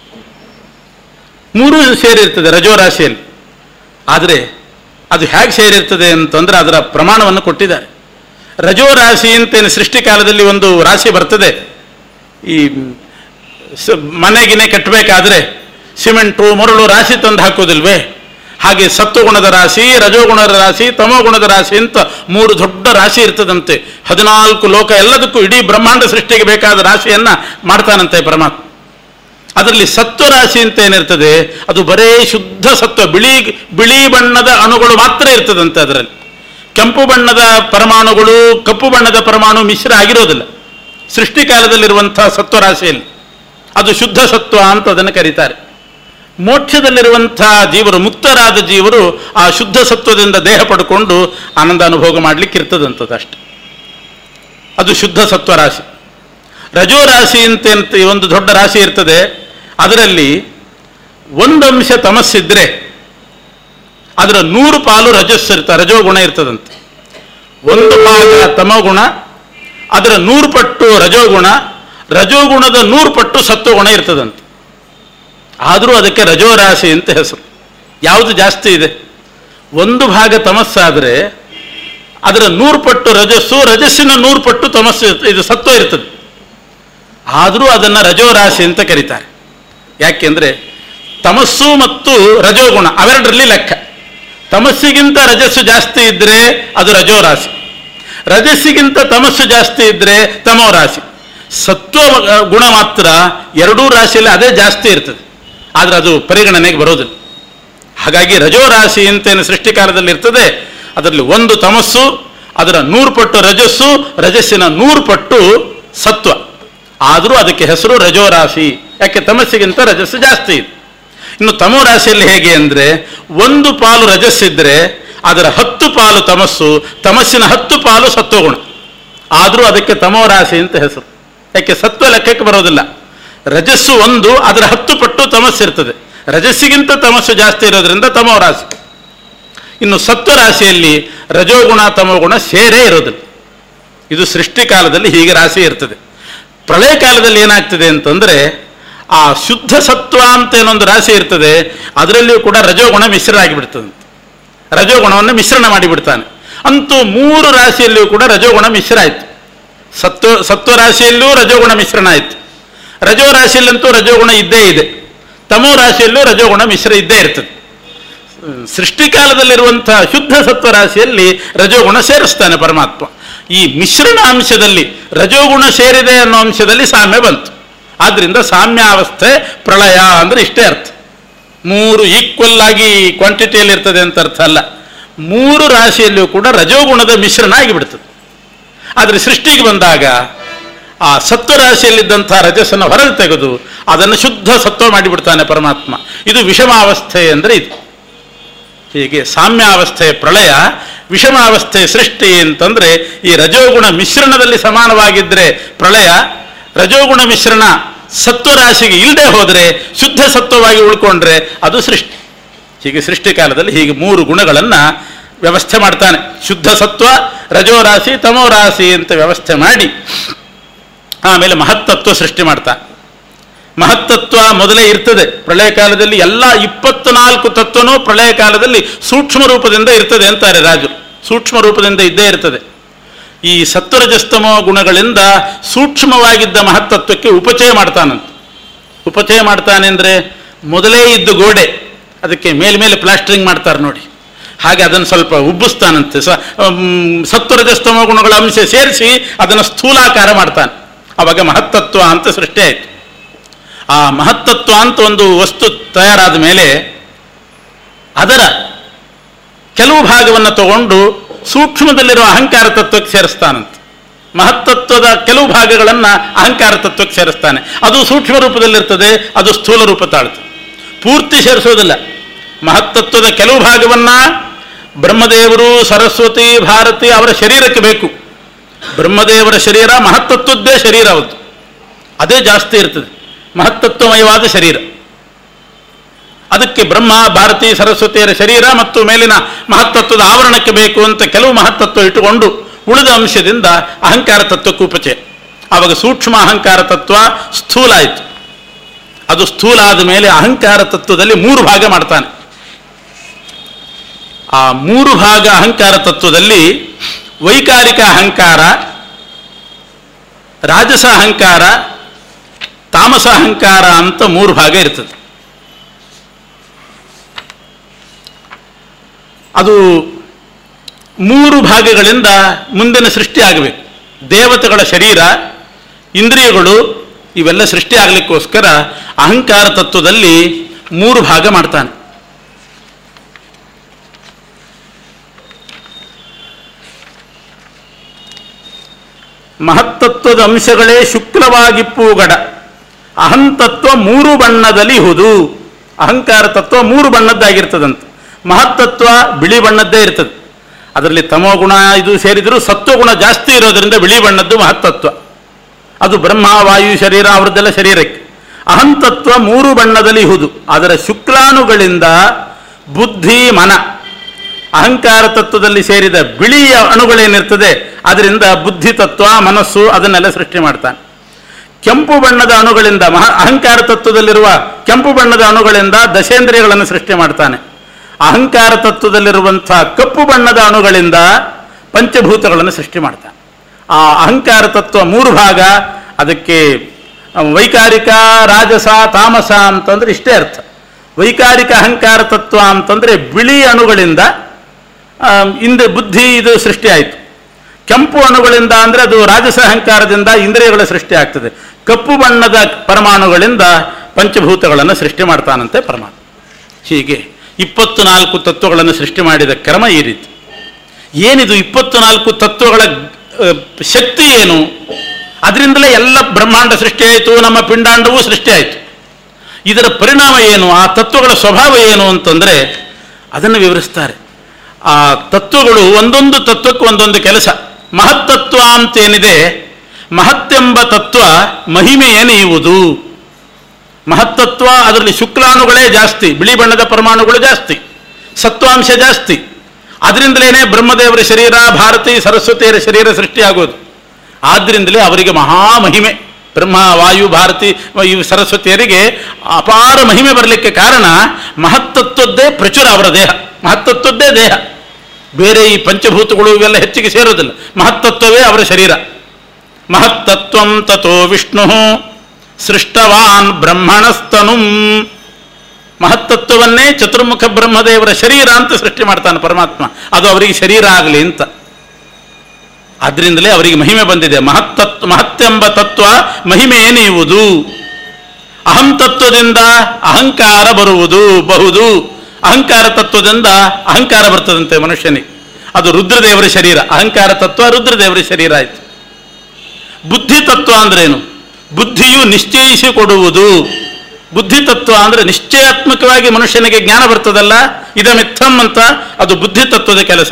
ಮೂರು ಸೇರಿರ್ತದೆ ರಜೋ ರಾಶಿಯಲ್ಲಿ ಆದರೆ ಅದು ಹೇಗೆ ಸೇರಿರ್ತದೆ ಅಂತಂದ್ರೆ ಅದರ ಪ್ರಮಾಣವನ್ನು ಕೊಟ್ಟಿದ್ದಾರೆ ರಜೋ ರಾಶಿ ಅಂತೇನು ಸೃಷ್ಟಿಕಾಲದಲ್ಲಿ ಒಂದು ರಾಶಿ ಬರ್ತದೆ ಈ ಸ- ಮನೆಗಿನೆ ಕಟ್ಟಬೇಕಾದ್ರೆ ಸಿಮೆಂಟು ಮರಳು ರಾಶಿ ತಂದು ಹಾಕೋದಿಲ್ವೇ ಹಾಗೆ ಸತ್ವಗುಣದ ರಾಶಿ ರಜೋಗುಣದ ರಾಶಿ ತಮೋಗುಣದ ರಾಶಿ ಅಂತ ಮೂರು ದೊಡ್ಡ ರಾಶಿ ಇರ್ತದಂತೆ ಹದಿನಾಲ್ಕು ಲೋಕ ಎಲ್ಲದಕ್ಕೂ ಇಡೀ ಬ್ರಹ್ಮಾಂಡ ಸೃಷ್ಟಿಗೆ ಬೇಕಾದ ರಾಶಿಯನ್ನ ಮಾಡ್ತಾನಂತೆ ಪರಮಾತ್ಮ ಅದರಲ್ಲಿ ಸತ್ವ ರಾಶಿ ಅಂತ ಏನಿರ್ತದೆ ಅದು ಬರೇ ಶುದ್ಧ ಸತ್ವ ಬಿಳಿ ಬಿಳಿ ಬಣ್ಣದ ಅಣುಗಳು ಮಾತ್ರ ಇರ್ತದಂತೆ ಅದರಲ್ಲಿ ಕೆಂಪು ಬಣ್ಣದ ಪರಮಾಣುಗಳು ಕಪ್ಪು ಬಣ್ಣದ ಪರಮಾಣು ಮಿಶ್ರ ಆಗಿರೋದಿಲ್ಲ ಸೃಷ್ಟಿಕಾಲದಲ್ಲಿರುವಂತಹ ಸತ್ವ ರಾಶಿಯಲ್ಲಿ ಅದು ಶುದ್ಧ ಸತ್ವ ಅಂತ ಅದನ್ನು ಕರೀತಾರೆ ಮೋಕ್ಷದಲ್ಲಿರುವಂತಹ ಜೀವರು ಮುಕ್ತರಾದ ಜೀವರು ಆ ಶುದ್ಧ ಸತ್ವದಿಂದ ದೇಹ ಪಡ್ಕೊಂಡು ಆನಂದ ಅನುಭೋಗ ಮಾಡ್ಲಿಕ್ಕೆ ಇರ್ತದಂಥದ್ದು ಅಷ್ಟೆ ಅದು ಶುದ್ಧ ಸತ್ವ ರಾಶಿ ರಜೋ ರಾಶಿ ಅಂತ ಅಂತ ಒಂದು ದೊಡ್ಡ ರಾಶಿ ಇರ್ತದೆ ಅದರಲ್ಲಿ ಒಂದು ಅಂಶ ತಮಸ್ಸಿದ್ರೆ ಅದರ ನೂರು ಪಾಲು ರಜಸ್ಸು ಇರ್ತ ರಜೋಗುಣ ಇರ್ತದಂತೆ ಒಂದು ಭಾಗ ತಮೋಗುಣ ಅದರ ನೂರು ಪಟ್ಟು ರಜೋಗುಣ ರಜೋಗುಣದ ನೂರು ಪಟ್ಟು ಸತ್ವಗುಣ ಇರ್ತದಂತೆ ಆದರೂ ಅದಕ್ಕೆ ರಜೋರಾಶಿ ಅಂತ ಹೆಸರು ಯಾವುದು ಜಾಸ್ತಿ ಇದೆ ಒಂದು ಭಾಗ ತಮಸ್ಸಾದರೆ ಅದರ ನೂರು ಪಟ್ಟು ರಜಸ್ಸು ರಜಸ್ಸಿನ ನೂರು ಪಟ್ಟು ತಮಸ್ಸು ಇರ್ತ- ಇದು ಸತ್ವ ಇರ್ತದೆ ಆದರೂ ಅದನ್ನು ರಜೋರಾಶಿ ಅಂತ ಕರೀತಾರೆ ಯಾಕೆಂದರೆ ತಮಸ್ಸು ಮತ್ತು ರಜೋಗುಣ ಅವೆರಡರಲ್ಲಿ ಲೆಕ್ಕ ತಮಸ್ಸಿಗಿಂತ ರಜಸ್ಸು ಜಾಸ್ತಿ ಇದ್ದರೆ ಅದು ರಜೋರಾಶಿ ರಜಸ್ಸಿಗಿಂತ ತಮಸ್ಸು ಜಾಸ್ತಿ ಇದ್ದರೆ ತಮೋ ರಾಶಿ ಸತ್ವ ಅಹ್, ಗುಣ ಮಾತ್ರ ಎರಡೂ ರಾಶಿಯಲ್ಲಿ ಅದೇ ಜಾಸ್ತಿ ಇರ್ತದೆ ಆದರೆ ಅದು ಪರಿಗಣನೆಗೆ ಬರೋದಿಲ್ಲ ಹಾಗಾಗಿ ರಜೋ ರಾಶಿ ಅಂತೇನು ಸೃಷ್ಟಿಕಾಲದಲ್ಲಿ ಇರ್ತದೆ ಅದರಲ್ಲಿ ಒಂದು ತಮಸ್ಸು ಅದರ ನೂರು ಪಟ್ಟು ರಜಸ್ಸು ರಜಸ್ಸಿನ ನೂರು ಪಟ್ಟು ಸತ್ವ ಆದರೂ ಅದಕ್ಕೆ ಹೆಸರು ರಜೋ ರಾಶಿ ಯಾಕೆ ತಮಸ್ಸಿಗಿಂತ ರಜಸ್ಸು ಜಾಸ್ತಿ ಇದೆ ಇನ್ನು ತಮೋ ರಾಶಿಯಲ್ಲಿ ಹೇಗೆ ಅಂದರೆ ಒಂದು ಪಾಲು ರಜಸ್ಸಿದ್ರೆ ಅದರ ಹತ್ತು ಪಾಲು ತಮಸ್ಸು ತಮಸ್ಸಿನ ಹತ್ತು ಪಾಲು ಸತ್ವಗುಣ ಆದರೂ ಅದಕ್ಕೆ ತಮೋ ರಾಶಿ ಅಂತ ಹೆಸರು ಯಾಕೆ ಸತ್ವ ಲೆಕ್ಕಕ್ಕೆ ಬರೋದಿಲ್ಲ ರಜಸ್ಸು ಒಂದು ಅದರ ಹತ್ತು ಪಟ್ಟು ತಮಸ್ಸಿರ್ತದೆ ರಜಸ್ಸಿಗಿಂತ ತಮಸ್ಸು ಜಾಸ್ತಿ ಇರೋದ್ರಿಂದ ತಮೋ ರಾಶಿ ಇನ್ನು ಸತ್ವ ರಾಶಿಯಲ್ಲಿ ರಜೋಗುಣ ತಮೋಗುಣ ಸೇರೇ ಇರೋದಿಲ್ಲ ಇದು ಸೃಷ್ಟಿ ಕಾಲದಲ್ಲಿ ಹೀಗೆ ರಾಶಿ ಇರ್ತದೆ ಪ್ರಳಯ ಕಾಲದಲ್ಲಿ ಏನಾಗ್ತದೆ ಅಂತಂದ್ರೆ ಆ ಶುದ್ಧ ಸತ್ವ ಅಂತ ಏನೊಂದು ರಾಶಿ ಇರ್ತದೆ ಅದರಲ್ಲಿಯೂ ಕೂಡ ರಜೋಗುಣ ಮಿಶ್ರ ಆಗಿಬಿಡ್ತದಂತೆ ರಜೋಗುಣವನ್ನು ಮಿಶ್ರಣ ಮಾಡಿಬಿಡ್ತಾನೆ ಅಂತೂ ಮೂರು ರಾಶಿಯಲ್ಲಿಯೂ ಕೂಡ ರಜೋಗುಣ ಮಿಶ್ರ ಆಯಿತು ಸತ್ವ ಸತ್ವ ರಾಶಿಯಲ್ಲೂ ರಜೋಗುಣ ಮಿಶ್ರಣ ಆಯಿತು ರಜೋ ರಾಶಿಯಲ್ಲಂತೂ ರಜೋಗುಣ ಇದ್ದೇ ಇದೆ ತಮೋ ರಾಶಿಯಲ್ಲೂ ರಜೋಗುಣ ಮಿಶ್ರ ಇದ್ದೇ ಇರ್ತದೆ ಸೃಷ್ಟಿಕಾಲದಲ್ಲಿರುವಂತಹ ಶುದ್ಧ ಸತ್ವ ರಾಶಿಯಲ್ಲಿ ರಜೋಗುಣ ಸೇರಿಸ್ತಾನೆ ಪರಮಾತ್ಮ ಈ ಮಿಶ್ರಣ ಅಂಶದಲ್ಲಿ ರಜೋಗುಣ ಸೇರಿದೆ ಅನ್ನೋ ಅಂಶದಲ್ಲಿ ಸಾಮ್ಯ ಬಂತು ಆದ್ರಿಂದ ಸಾಮ್ಯಾವಸ್ಥೆ ಪ್ರಳಯ ಅಂದ್ರೆ ಇಷ್ಟೇ ಅರ್ಥ ಮೂರು ಈಕ್ವಲ್ ಆಗಿ ಕ್ವಾಂಟಿಟಿಯಲ್ಲಿ ಇರ್ತದೆ ಅಂತ ಅರ್ಥ ಅಲ್ಲ ಮೂರು ರಾಶಿಯಲ್ಲಿಯೂ ಕೂಡ ರಜೋಗುಣದ ಮಿಶ್ರಣ ಆಗಿಬಿಡ್ತದೆ ಆದರೆ ಸೃಷ್ಟಿಗೆ ಬಂದಾಗ ಆ ಸತ್ವ ರಾಶಿಯಲ್ಲಿದ್ದಂಥ ರಜಸ್ಸನ್ನು ಹೊರಗೆ ತೆಗೆದು ಅದನ್ನು ಶುದ್ಧ ಸತ್ವ ಮಾಡಿಬಿಡ್ತಾನೆ ಪರಮಾತ್ಮ ಇದು ವಿಷಮಾವಸ್ಥೆ ಅಂದರೆ ಇದು ಹೀಗೆ ಸಾಮ್ಯಾವಸ್ಥೆ ಪ್ರಳಯ ವಿಷಮಾವಸ್ಥೆ ಸೃಷ್ಟಿ ಅಂತಂದ್ರೆ ಈ ರಜೋಗುಣ ಮಿಶ್ರಣದಲ್ಲಿ ಸಮಾನವಾಗಿದ್ದರೆ ಪ್ರಳಯ ರಜೋಗುಣ ಮಿಶ್ರಣ ಸತ್ವರಾಶಿಗೆ ಇಲ್ಲದೆ ಹೋದರೆ ಶುದ್ಧ ಸತ್ವವಾಗಿ ಉಳ್ಕೊಂಡ್ರೆ ಅದು ಸೃಷ್ಟಿ ಹೀಗೆ ಸೃಷ್ಟಿ ಕಾಲದಲ್ಲಿ ಹೀಗೆ ಮೂರು ಗುಣಗಳನ್ನು ವ್ಯವಸ್ಥೆ ಮಾಡ್ತಾನೆ ಶುದ್ಧ ಸತ್ವ ರಜೋರಾಶಿ ತಮೋರಾಶಿ ಅಂತ ವ್ಯವಸ್ಥೆ ಮಾಡಿ ಆಮೇಲೆ ಮಹತ್ತತ್ವ ಸೃಷ್ಟಿ ಮಾಡ್ತಾನೆ ಮಹತ್ತತ್ವ ಮೊದಲೇ ಇರ್ತದೆ ಪ್ರಳಯ ಕಾಲದಲ್ಲಿ ಎಲ್ಲ ಇಪ್ಪತ್ನಾಲ್ಕು ತತ್ವನೂ ಪ್ರಳಯ ಕಾಲದಲ್ಲಿ ಸೂಕ್ಷ್ಮ ರೂಪದಿಂದ ಇರ್ತದೆ ಅಂತಾರೆ ರಾಜು ಸೂಕ್ಷ್ಮ ರೂಪದಿಂದ ಇದ್ದೇ ಇರ್ತದೆ ಈ ಸತ್ವರಜಸ್ತಮೋ ಗುಣಗಳಿಂದ ಸೂಕ್ಷ್ಮವಾಗಿದ್ದ ಮಹತ್ತತ್ವಕ್ಕೆ ಉಪಚಯ ಮಾಡ್ತಾನಂತ ಉಪಚಯ ಮಾಡ್ತಾನೆ ಅಂದರೆ ಮೊದಲೇ ಇದ್ದ ಗೋಡೆ ಅದಕ್ಕೆ ಮೇಲ್ಮೇಲೆ ಪ್ಲಾಸ್ಟರಿಂಗ್ ಮಾಡ್ತಾರೆ ನೋಡಿ ಹಾಗೆ ಅದನ್ನು ಸ್ವಲ್ಪ ಉಬ್ಬಿಸ್ತಾನಂತೆ ಸ ಸತ್ವರಜಸ್ತಮೋ ಗುಣಗಳ ಅಂಶ ಸೇರಿಸಿ ಅದನ್ನು ಸ್ಥೂಲಾಕಾರ ಮಾಡ್ತಾನೆ ಅವಾಗ ಮಹತ್ತತ್ವ ಅಂತ ಸೃಷ್ಟಿ ಆಯಿತು ಆ ಮಹತ್ತತ್ವ ಅಂತ ಒಂದು ವಸ್ತು ತಯಾರಾದ ಮೇಲೆ ಅದರ ಕೆಲವು ಭಾಗವನ್ನು ತಗೊಂಡು ಸೂಕ್ಷ್ಮದಲ್ಲಿರುವ ಅಹಂಕಾರ ತತ್ವಕ್ಕೆ ಸೇರಿಸ್ತಾನಂತೆ ಮಹತ್ತತ್ವದ ಕೆಲವು ಭಾಗಗಳನ್ನು ಅಹಂಕಾರ ತತ್ವಕ್ಕೆ ಸೇರಿಸ್ತಾನೆ ಅದು ಸೂಕ್ಷ್ಮ ರೂಪದಲ್ಲಿರ್ತದೆ ಅದು ಸ್ಥೂಲ ರೂಪ ತಾಳ್ತದೆ ಪೂರ್ತಿ ಸೇರಿಸೋದಿಲ್ಲ ಮಹತ್ತತ್ವದ ಕೆಲವು ಭಾಗವನ್ನ ಬ್ರಹ್ಮದೇವರು ಸರಸ್ವತಿ ಭಾರತಿ ಅವರ ಶರೀರಕ್ಕೆ ಬೇಕು ಬ್ರಹ್ಮದೇವರ ಶರೀರ ಮಹತ್ತತ್ವದ್ದೇ ಶರೀರ ಅವತ್ತು ಅದೇ ಜಾಸ್ತಿ ಇರ್ತದೆ ಮಹತ್ತತ್ವಮಯವಾದ ಶರೀರ ಅದಕ್ಕೆ ಬ್ರಹ್ಮ ಭಾರತಿ ಸರಸ್ವತಿಯರ ಶರೀರ ಮತ್ತು ಮೇಲಿನ ಮಹತ್ತತ್ವದ ಆವರಣಕ್ಕೆ ಬೇಕು ಅಂತ ಕೆಲವು ಮಹತ್ತತ್ವ ಇಟ್ಟುಕೊಂಡು ಉಳಿದ ಅಂಶದಿಂದ ಅಹಂಕಾರ ತತ್ವಕ್ಕೆ ಉಪಚಯ ಆವಾಗ ಸೂಕ್ಷ್ಮ ಅಹಂಕಾರ ತತ್ವ ಸ್ಥೂಲ ಆಯಿತು ಅದು ಸ್ಥೂಲ ಆದ ಮೇಲೆ ಅಹಂಕಾರ ತತ್ವದಲ್ಲಿ ಮೂರು ಭಾಗ ಮಾಡ್ತಾನೆ ಆ ಮೂರು ಭಾಗ ಅಹಂಕಾರ ತತ್ವದಲ್ಲಿ ವೈಕಾರಿಕ ಅಹಂಕಾರ ರಾಜಸ ಅಹಂಕಾರ ತಾಮಸ ಅಹಂಕಾರ ಅಂತ ಮೂರು ಭಾಗ ಇರ್ತದೆ ಅದು ಮೂರು ಭಾಗಗಳಿಂದ ಮುಂದಿನ ಸೃಷ್ಟಿ ಆಗಬೇಕು ದೇವತೆಗಳ ಶರೀರ ಇಂದ್ರಿಯಗಳು ಇವೆಲ್ಲ ಸೃಷ್ಟಿ ಆಗಲಿಕ್ಕೋಸ್ಕರ ಅಹಂಕಾರ ತತ್ವದಲ್ಲಿ ಮೂರು ಭಾಗ ಮಾಡ್ತಾನೆ ಮಹತ್ತತ್ವದ ಅಂಶಗಳೇ ಶುಕ್ಲವಾಗಿಪ್ಪುಗಡ ಅಹಂತತ್ವ ಮೂರು ಬಣ್ಣದಲ್ಲಿ ಹುದು ಅಹಂಕಾರ ತತ್ವ ಮೂರು ಬಣ್ಣದ್ದಾಗಿರ್ತದಂತ ಮಹತ್ತತ್ವ ಬಿಳಿ ಬಣ್ಣದ್ದೇ ಇರ್ತದೆ ಅದರಲ್ಲಿ ತಮೋಗುಣ ಇದು ಸೇರಿದರೂ ಸತ್ವಗುಣ ಜಾಸ್ತಿ ಇರೋದರಿಂದ ಬಿಳಿ ಬಣ್ಣದ್ದು ಮಹತ್ತತ್ವ ಅದು ಬ್ರಹ್ಮ ವಾಯು ಶರೀರ ಅವರದ್ದೆಲ್ಲ ಶರೀರಕ್ಕೆ ಅಹಂತತ್ವ ಮೂರು ಬಣ್ಣದಲ್ಲಿ ಹುದು ಅದರ ಶುಕ್ಲಾಣುಗಳಿಂದ ಬುದ್ಧಿ ಮನ ಅಹಂಕಾರ ತತ್ವದಲ್ಲಿ ಸೇರಿದ ಬಿಳಿಯ ಅಣುಗಳೇನಿರ್ತದೆ ಅದರಿಂದ ಬುದ್ಧಿ ತತ್ವ ಮನಸ್ಸು ಅದನ್ನೆಲ್ಲ ಸೃಷ್ಟಿ ಮಾಡ್ತಾನೆ ಕೆಂಪು ಬಣ್ಣದ ಅಣುಗಳಿಂದ ಮಹ ಅಹಂಕಾರ ತತ್ವದಲ್ಲಿರುವ ಕೆಂಪು ಬಣ್ಣದ ಅಣುಗಳಿಂದ ದಶೇಂದ್ರಿಯಗಳನ್ನು ಸೃಷ್ಟಿ ಮಾಡ್ತಾನೆ ಅಹಂಕಾರ ತತ್ವದಲ್ಲಿರುವಂಥ ಕಪ್ಪು ಬಣ್ಣದ ಅಣುಗಳಿಂದ ಪಂಚಭೂತಗಳನ್ನು ಸೃಷ್ಟಿ ಮಾಡ್ತಾನೆ ಆ ಅಹಂಕಾರ ತತ್ವ ಮೂರು ಭಾಗ ಅದಕ್ಕೆ ವೈಕಾರಿಕ ರಾಜಸ ತಾಮಸ ಅಂತಂದ್ರೆ ಇಷ್ಟೇ ಅರ್ಥ ವೈಕಾರಿಕ ಅಹಂಕಾರ ತತ್ವ ಅಂತಂದ್ರೆ ಬಿಳಿ ಅಣುಗಳಿಂದ ಆ, ಇಂದ್ರ ಬುದ್ಧಿ ಇದು ಸೃಷ್ಟಿ ಆಯಿತು ಕೆಂಪು ಅಣುಗಳಿಂದ ಅಂದರೆ ಅದು ರಾಜಸ ಅಹಂಕಾರದಿಂದ ಇಂದ್ರಿಯಗಳ ಸೃಷ್ಟಿ ಆಗ್ತದೆ ಕಪ್ಪು ಬಣ್ಣದ ಪರಮಾಣುಗಳಿಂದ ಪಂಚಭೂತಗಳನ್ನು ಸೃಷ್ಟಿ ಮಾಡ್ತಾನಂತೆ ಪರಮಾತ್ಮ ಹೀಗೆ ಇಪ್ಪತ್ತು ನಾಲ್ಕು ತತ್ವಗಳನ್ನು ಸೃಷ್ಟಿ ಮಾಡಿದ ಕ್ರಮ ಈ ರೀತಿ ಏನಿದು ಇಪ್ಪತ್ತು ನಾಲ್ಕು ತತ್ವಗಳ ಆ, ಶಕ್ತಿ ಏನು ಅದರಿಂದಲೇ ಎಲ್ಲ ಬ್ರಹ್ಮಾಂಡ ಸೃಷ್ಟಿ ಆಯಿತು ನಮ್ಮ ಪಿಂಡಾಂಡವೂ ಸೃಷ್ಟಿ ಆಯಿತು ಇದರ ಪರಿಣಾಮ ಏನು ಆ ತತ್ವಗಳ ಸ್ವಭಾವ ಏನು ಅಂತಂದರೆ ಅದನ್ನು ವಿವರಿಸ್ತಾರೆ ಆ ತತ್ವಗಳು ಒಂದೊಂದು ತತ್ವಕ್ಕೆ ಒಂದೊಂದು ಕೆಲಸ ಮಹತ್ತತ್ವ ಅಂತೇನಿದೆ ಮಹತ್ತೆಂಬ ತತ್ವ ಮಹಿಮೆಯ ನೀವುದು ಮಹತ್ತತ್ವ ಅದರಲ್ಲಿ ಶುಕ್ಲಾಣುಗಳೇ ಜಾಸ್ತಿ ಬಿಳಿ ಬಣ್ಣದ ಪರಮಾಣುಗಳು ಜಾಸ್ತಿ ಸತ್ವಾಂಶ ಜಾಸ್ತಿ ಅದರಿಂದಲೇ ಬ್ರಹ್ಮದೇವರ ಶರೀರ ಭಾರತಿ ಸರಸ್ವತಿಯರ ಶರೀರ ಸೃಷ್ಟಿಯಾಗೋದು ಆದ್ದರಿಂದಲೇ ಅವರಿಗೆ ಮಹಾಮಹಿಮೆ ಬ್ರಹ್ಮ ವಾಯು ಭಾರತಿ ಇವು ಸರಸ್ವತಿಯರಿಗೆ ಅಪಾರ ಮಹಿಮೆ ಬರಲಿಕ್ಕೆ ಕಾರಣ ಮಹತ್ತತ್ವದ್ದೇ ಪ್ರಚುರ ಅವರ ದೇಹ ಮಹತ್ತತ್ವದ್ದೇ ದೇಹ ಬೇರೆ ಈ ಪಂಚಭೂತಗಳು ಇವೆಲ್ಲ ಹೆಚ್ಚಿಗೆ ಸೇರೋದಿಲ್ಲ ಮಹತ್ತತ್ವವೇ ಅವರ ಶರೀರ ಮಹತ್ತತ್ವಂ ತಥೋ ವಿಷ್ಣು ಸೃಷ್ಟವಾನ್ ಬ್ರಹ್ಮಣಸ್ತನುಂ ಮಹತ್ತತ್ವವನ್ನೇ ಚತುರ್ಮುಖ ಬ್ರಹ್ಮದೇವರ ಶರೀರ ಅಂತ ಸೃಷ್ಟಿ ಮಾಡ್ತಾನೆ ಪರಮಾತ್ಮ ಅದು ಅವರಿಗೆ ಶರೀರ ಆಗಲಿ ಅಂತ ಆದ್ರಿಂದಲೇ ಅವರಿಗೆ ಮಹಿಮೆ ಬಂದಿದೆ ಮಹತ್ತತ್ವ ಮಹತ್ತೆಂಬ ತತ್ವ ಮಹಿಮೆ ಏನಿಯುವುದು ಅಹಂ ತತ್ವದಿಂದ ಅಹಂಕಾರ ಬರುವುದು ಬಹುದು ಅಹಂಕಾರ ತತ್ವದಿಂದ ಅಹಂಕಾರ ಬರ್ತದಂತೆ ಮನುಷ್ಯನಿಗೆ ಅದು ರುದ್ರದೇವರ ಶರೀರ ಅಹಂಕಾರ ತತ್ವ ರುದ್ರದೇವರ ಶರೀರ ಆಯಿತು ಬುದ್ಧಿ ತತ್ವ ಅಂದ್ರೇನು ಬುದ್ಧಿಯು ನಿಶ್ಚಯಿಸಿ ಕೊಡುವುದು ಬುದ್ಧಿ ತತ್ವ ಅಂದರೆ ನಿಶ್ಚಯಾತ್ಮಕವಾಗಿ ಮನುಷ್ಯನಿಗೆ ಜ್ಞಾನ ಬರ್ತದಲ್ಲ ಇದಮಿತ್ತಂ ಅಂತ ಅದು ಬುದ್ಧಿ ತತ್ವದ ಕೆಲಸ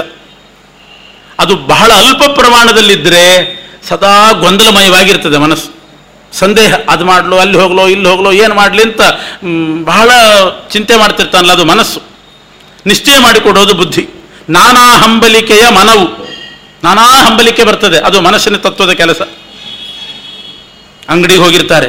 ಅದು ಬಹಳ ಅಲ್ಪ ಪ್ರಮಾಣದಲ್ಲಿದ್ದರೆ ಸದಾ ಗೊಂದಲಮಯವಾಗಿರ್ತದೆ ಮನಸ್ಸು ಸಂದೇಹ ಅದು ಮಾಡಲು ಅಲ್ಲಿ ಹೋಗ್ಲೋ ಇಲ್ಲಿ ಹೋಗ್ಲೋ ಏನು ಮಾಡಲಿ ಅಂತ ಮ್, ಬಹಳ ಚಿಂತೆ ಮಾಡ್ತಿರ್ತಾನಲ್ಲ ಅದು ಮನಸ್ಸು ನಿಶ್ಚಯ ಮಾಡಿಕೊಡೋದು ಬುದ್ಧಿ ನಾನಾ ಹಂಬಲಿಕೆಯ ಮನವು ನಾನಾ ಹಂಬಲಿಕೆ ಬರ್ತದೆ ಅದು ಮನಸ್ಸಿನ ತತ್ವದ ಕೆಲಸ ಅಂಗಡಿಗೆ ಹೋಗಿರ್ತಾರೆ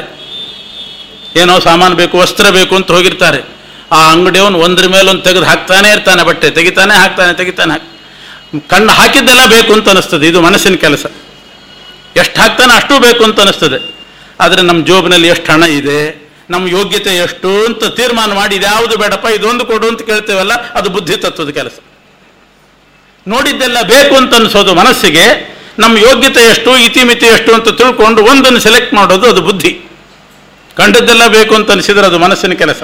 ಏನೋ ಸಾಮಾನು ಬೇಕು ವಸ್ತ್ರ ಬೇಕು ಅಂತ ಹೋಗಿರ್ತಾರೆ ಆ ಅಂಗಡಿಯವನು ಒಂದ್ರ ಮೇಲೊಂದು ತೆಗೆದು ಹಾಕ್ತಾನೆ ಇರ್ತಾನೆ ಬಟ್ಟೆ ತೆಗಿತಾನೆ ಹಾಕ್ತಾನೆ ತೆಗಿತಾನೆ ಹಾಕ್ ಕಣ್ಣು ಹಾಕಿದ್ದೆಲ್ಲ ಬೇಕು ಅಂತ ಅನಿಸ್ತದೆ ಇದು ಮನಸ್ಸಿನ ಕೆಲಸ ಎಷ್ಟು ಹಾಕ್ತಾನೆ ಅಷ್ಟು ಬೇಕು ಅಂತ ಅನಿಸ್ತದೆ ಆದರೆ ನಮ್ಮ ಜೋಬಿನಲ್ಲಿ ಎಷ್ಟು ಹಣ ಇದೆ ನಮ್ಮ ಯೋಗ್ಯತೆ ಎಷ್ಟು ಅಂತ ತೀರ್ಮಾನ ಮಾಡಿ ಇದ್ಯಾವುದು ಬೇಡಪ್ಪ ಇದೊಂದು ಕೊಡು ಅಂತ ಕೇಳ್ತೇವಲ್ಲ ಅದು ಬುದ್ಧಿ ತತ್ವದ ಕೆಲಸ ನೋಡಿದ್ದೆಲ್ಲ ಬೇಕು ಅಂತ ಅನಿಸೋದು ಮನಸ್ಸಿಗೆ ನಮ್ಮ ಯೋಗ್ಯತೆ ಎಷ್ಟು ಇತಿಮಿತಿ ಎಷ್ಟು ಅಂತ ತಿಳ್ಕೊಂಡು ಒಂದನ್ನು ಸೆಲೆಕ್ಟ್ ಮಾಡೋದು ಅದು ಬುದ್ಧಿ ಕಂಡದ್ದೆಲ್ಲ ಬೇಕು ಅಂತ ಅನಿಸಿದ್ರೆ ಅದು ಮನಸ್ಸಿನ ಕೆಲಸ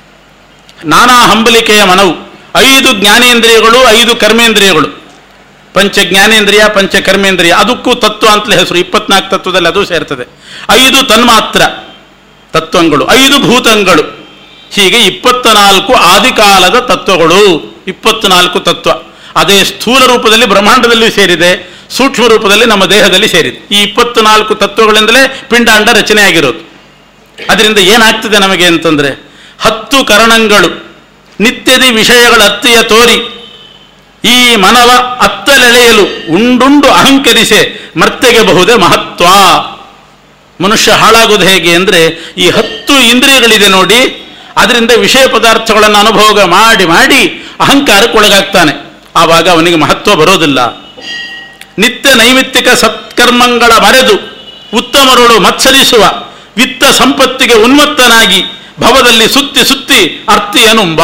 ನಾನಾ ಹಂಬಲಿಕೆಯ ಮನವು ಐದು ಜ್ಞಾನೇಂದ್ರಿಯಗಳು ಐದು ಕರ್ಮೇಂದ್ರಿಯಗಳು ಪಂಚ ಜ್ಞಾನೇಂದ್ರಿಯ ಪಂಚ ಕರ್ಮೇಂದ್ರಿಯ ಅದಕ್ಕೂ ತತ್ವ ಅಂತಲೇ ಹೆಸರು ಇಪ್ಪತ್ನಾಲ್ಕು ತತ್ವದಲ್ಲಿ ಅದು ಸೇರ್ತದೆ ಐದು ತನ್ಮಾತ್ರ ತತ್ವಗಳು ಐದು ಭೂತಗಳು ಹೀಗೆ ಇಪ್ಪತ್ತ ನಾಲ್ಕು ಆದಿಕಾಲದ ತತ್ವಗಳು ಇಪ್ಪತ್ನಾಲ್ಕು ತತ್ವ ಅದೇ ಸ್ಥೂಲ ರೂಪದಲ್ಲಿ ಬ್ರಹ್ಮಾಂಡದಲ್ಲಿ ಸೇರಿದೆ ಸೂಕ್ಷ್ಮ ರೂಪದಲ್ಲಿ ನಮ್ಮ ದೇಹದಲ್ಲಿ ಸೇರಿದೆ ಈ ಇಪ್ಪತ್ನಾಲ್ಕು ತತ್ವಗಳಿಂದಲೇ ಪಿಂಡಾಂಡ ರಚನೆ ಆಗಿರೋದು ಅದರಿಂದ ಏನಾಗ್ತದೆ ನಮಗೆ ಅಂತಂದ್ರೆ ಹತ್ತು ಕರಣಗಳು ನಿತ್ಯದಿ ವಿಷಯಗಳ ಅತ್ತಿಯ ತೋರಿ ಈ ಮನವ ಅತ್ತಲೆಳೆಯಲು ಉಂಡುಂಡು ಅಹಂಕರಿಸೆ ಮರ್ತೆಗೆ ಬಹುದೇ ಮಹತ್ವ ಮನುಷ್ಯ ಹಾಳಾಗೋದು ಹೇಗೆ ಅಂದರೆ ಈ ಹತ್ತು ಇಂದ್ರಿಯಗಳಿದೆ ನೋಡಿ ಅದರಿಂದ ವಿಷಯ ಪದಾರ್ಥಗಳನ್ನು ಅನುಭೋಗ ಮಾಡಿ ಮಾಡಿ ಅಹಂಕಾರಕ್ಕೊಳಗಾಗ್ತಾನೆ ಆವಾಗ ಅವನಿಗೆ ಮಹತ್ವ ಬರೋದಿಲ್ಲ ನಿತ್ಯ ನೈಮಿತ್ತಿಕ ಸತ್ಕರ್ಮಗಳ ಮರೆದು ಉತ್ತಮರುಳು ಮತ್ಸರಿಸುವ ವಿತ್ತ ಸಂಪತ್ತಿಗೆ ಉನ್ಮತ್ತನಾಗಿ ಭವದಲ್ಲಿ ಸುತ್ತಿ ಸುತ್ತಿ ಅರ್ತಿಯನುಂಬ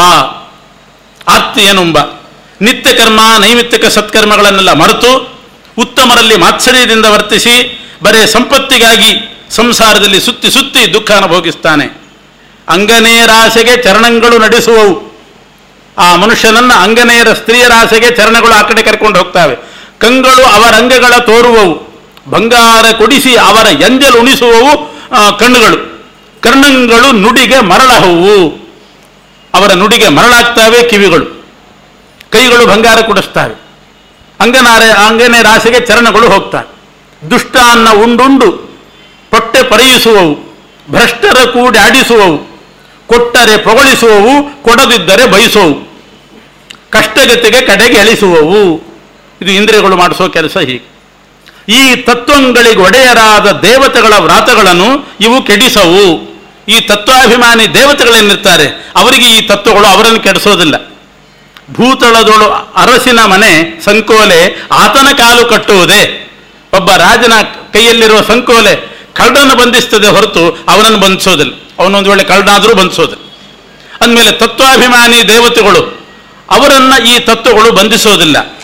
ಆರ್ತಿಯನುಂಬ ನಿತ್ಯ ಕರ್ಮ ನೈಮಿತ್ತಿಕ ಸತ್ಕರ್ಮಗಳನ್ನೆಲ್ಲ ಮರೆತು ಉತ್ತಮರಲ್ಲಿ ಮಾತ್ಸರ್ಯದಿಂದ ವರ್ತಿಸಿ ಬರೇ ಸಂಪತ್ತಿಗಾಗಿ ಸಂಸಾರದಲ್ಲಿ ಸುತ್ತಿ ಸುತ್ತಿ ದುಃಖ ಅನುಭೋಗಿಸ್ತಾನೆ ಅಂಗನೇರಾಸೆಗೆ ಚರಣಗಳು ನಡೆಸುವವು ಆ ಮನುಷ್ಯನನ್ನ ಅಂಗನೇಯರ ಸ್ತ್ರೀಯರಾಸೆಗೆ ಚರಣಗಳು ಆ ಕಡೆ ಕರ್ಕೊಂಡು ಹೋಗ್ತಾವೆ ಕಂಗಳು ಅವರ ಅಂಗಗಳ ತೋರುವವು ಬಂಗಾರ ಕೊಡಿಸಿ ಅವರ ಎಂಜಲು ಉಣಿಸುವವು ಆ, ಕಣ್ಣುಗಳು ಕರ್ಣಂಗಳು ನುಡಿಗೆ ಮರಳಹವು ಅವರ ನುಡಿಗೆ ಮರಳಾಗ್ತಾವೆ ಕಿವಿಗಳು ಕೈಗಳು ಬಂಗಾರ ಕೊಡಿಸ್ತಾವೆ ಅಂಗನಾರೆ ಅಂಗನೇ ರಾಶಿಗೆ ಚರಣಗಳು ಹೋಗ್ತಾವೆ ದುಷ್ಟ ಅನ್ನ ಉಂಡುಂಡು ಪೊಟ್ಟೆ ಪರೆಯಿಸುವವು ಭ್ರಷ್ಟರ ಕೂಡಿ ಆಡಿಸುವವು ಕೊಟ್ಟರೆ ಪೊಗಳಿಸುವವು ಕೊಡದಿದ್ದರೆ ಬಯಸುವವು ಕಷ್ಟಗತಿಗೆ ಕಡೆಗೆ ಎಳಿಸುವವು ಇದು ಇಂದ್ರಿಯಗಳು ಮಾಡಿಸೋ ಕೆಲಸ ಹೀಗೆ ಈ ತತ್ವಗಳಿಗೆ ಒಡೆಯರಾದ ದೇವತೆಗಳ ವ್ರಾತಗಳನ್ನು ಇವು ಕೆಡಿಸವು ಈ ತತ್ವಾಭಿಮಾನಿ ದೇವತೆಗಳೇನಿರ್ತಾರೆ ಅವರಿಗೆ ಈ ತತ್ವಗಳು ಅವರನ್ನು ಕೆಡಿಸೋದಿಲ್ಲ ಭೂತಳದೊಳು ಅರಸಿನ ಮನೆ ಸಂಕೋಲೆ ಆತನ ಕಾಲು ಕಟ್ಟುವುದೇ ಒಬ್ಬ ರಾಜನ ಕೈಯಲ್ಲಿರುವ ಸಂಕೋಲೆ ಕಳ್ಳನ್ನು ಬಂಧಿಸ್ತದೆ ಹೊರತು ಅವನನ್ನು ಬಂಧಿಸೋದಿಲ್ಲ ಅವನೊಂದು ವೇಳೆ ಕಳ್ಳನಾದರೂ ಬಂಧಿಸೋದಿಲ್ಲ ಅಂದಮೇಲೆ ತತ್ವಾಭಿಮಾನಿ ದೇವತೆಗಳು ಅವರನ್ನ ಈ ತತ್ವಗಳು ಬಂಧಿಸೋದಿಲ್ಲ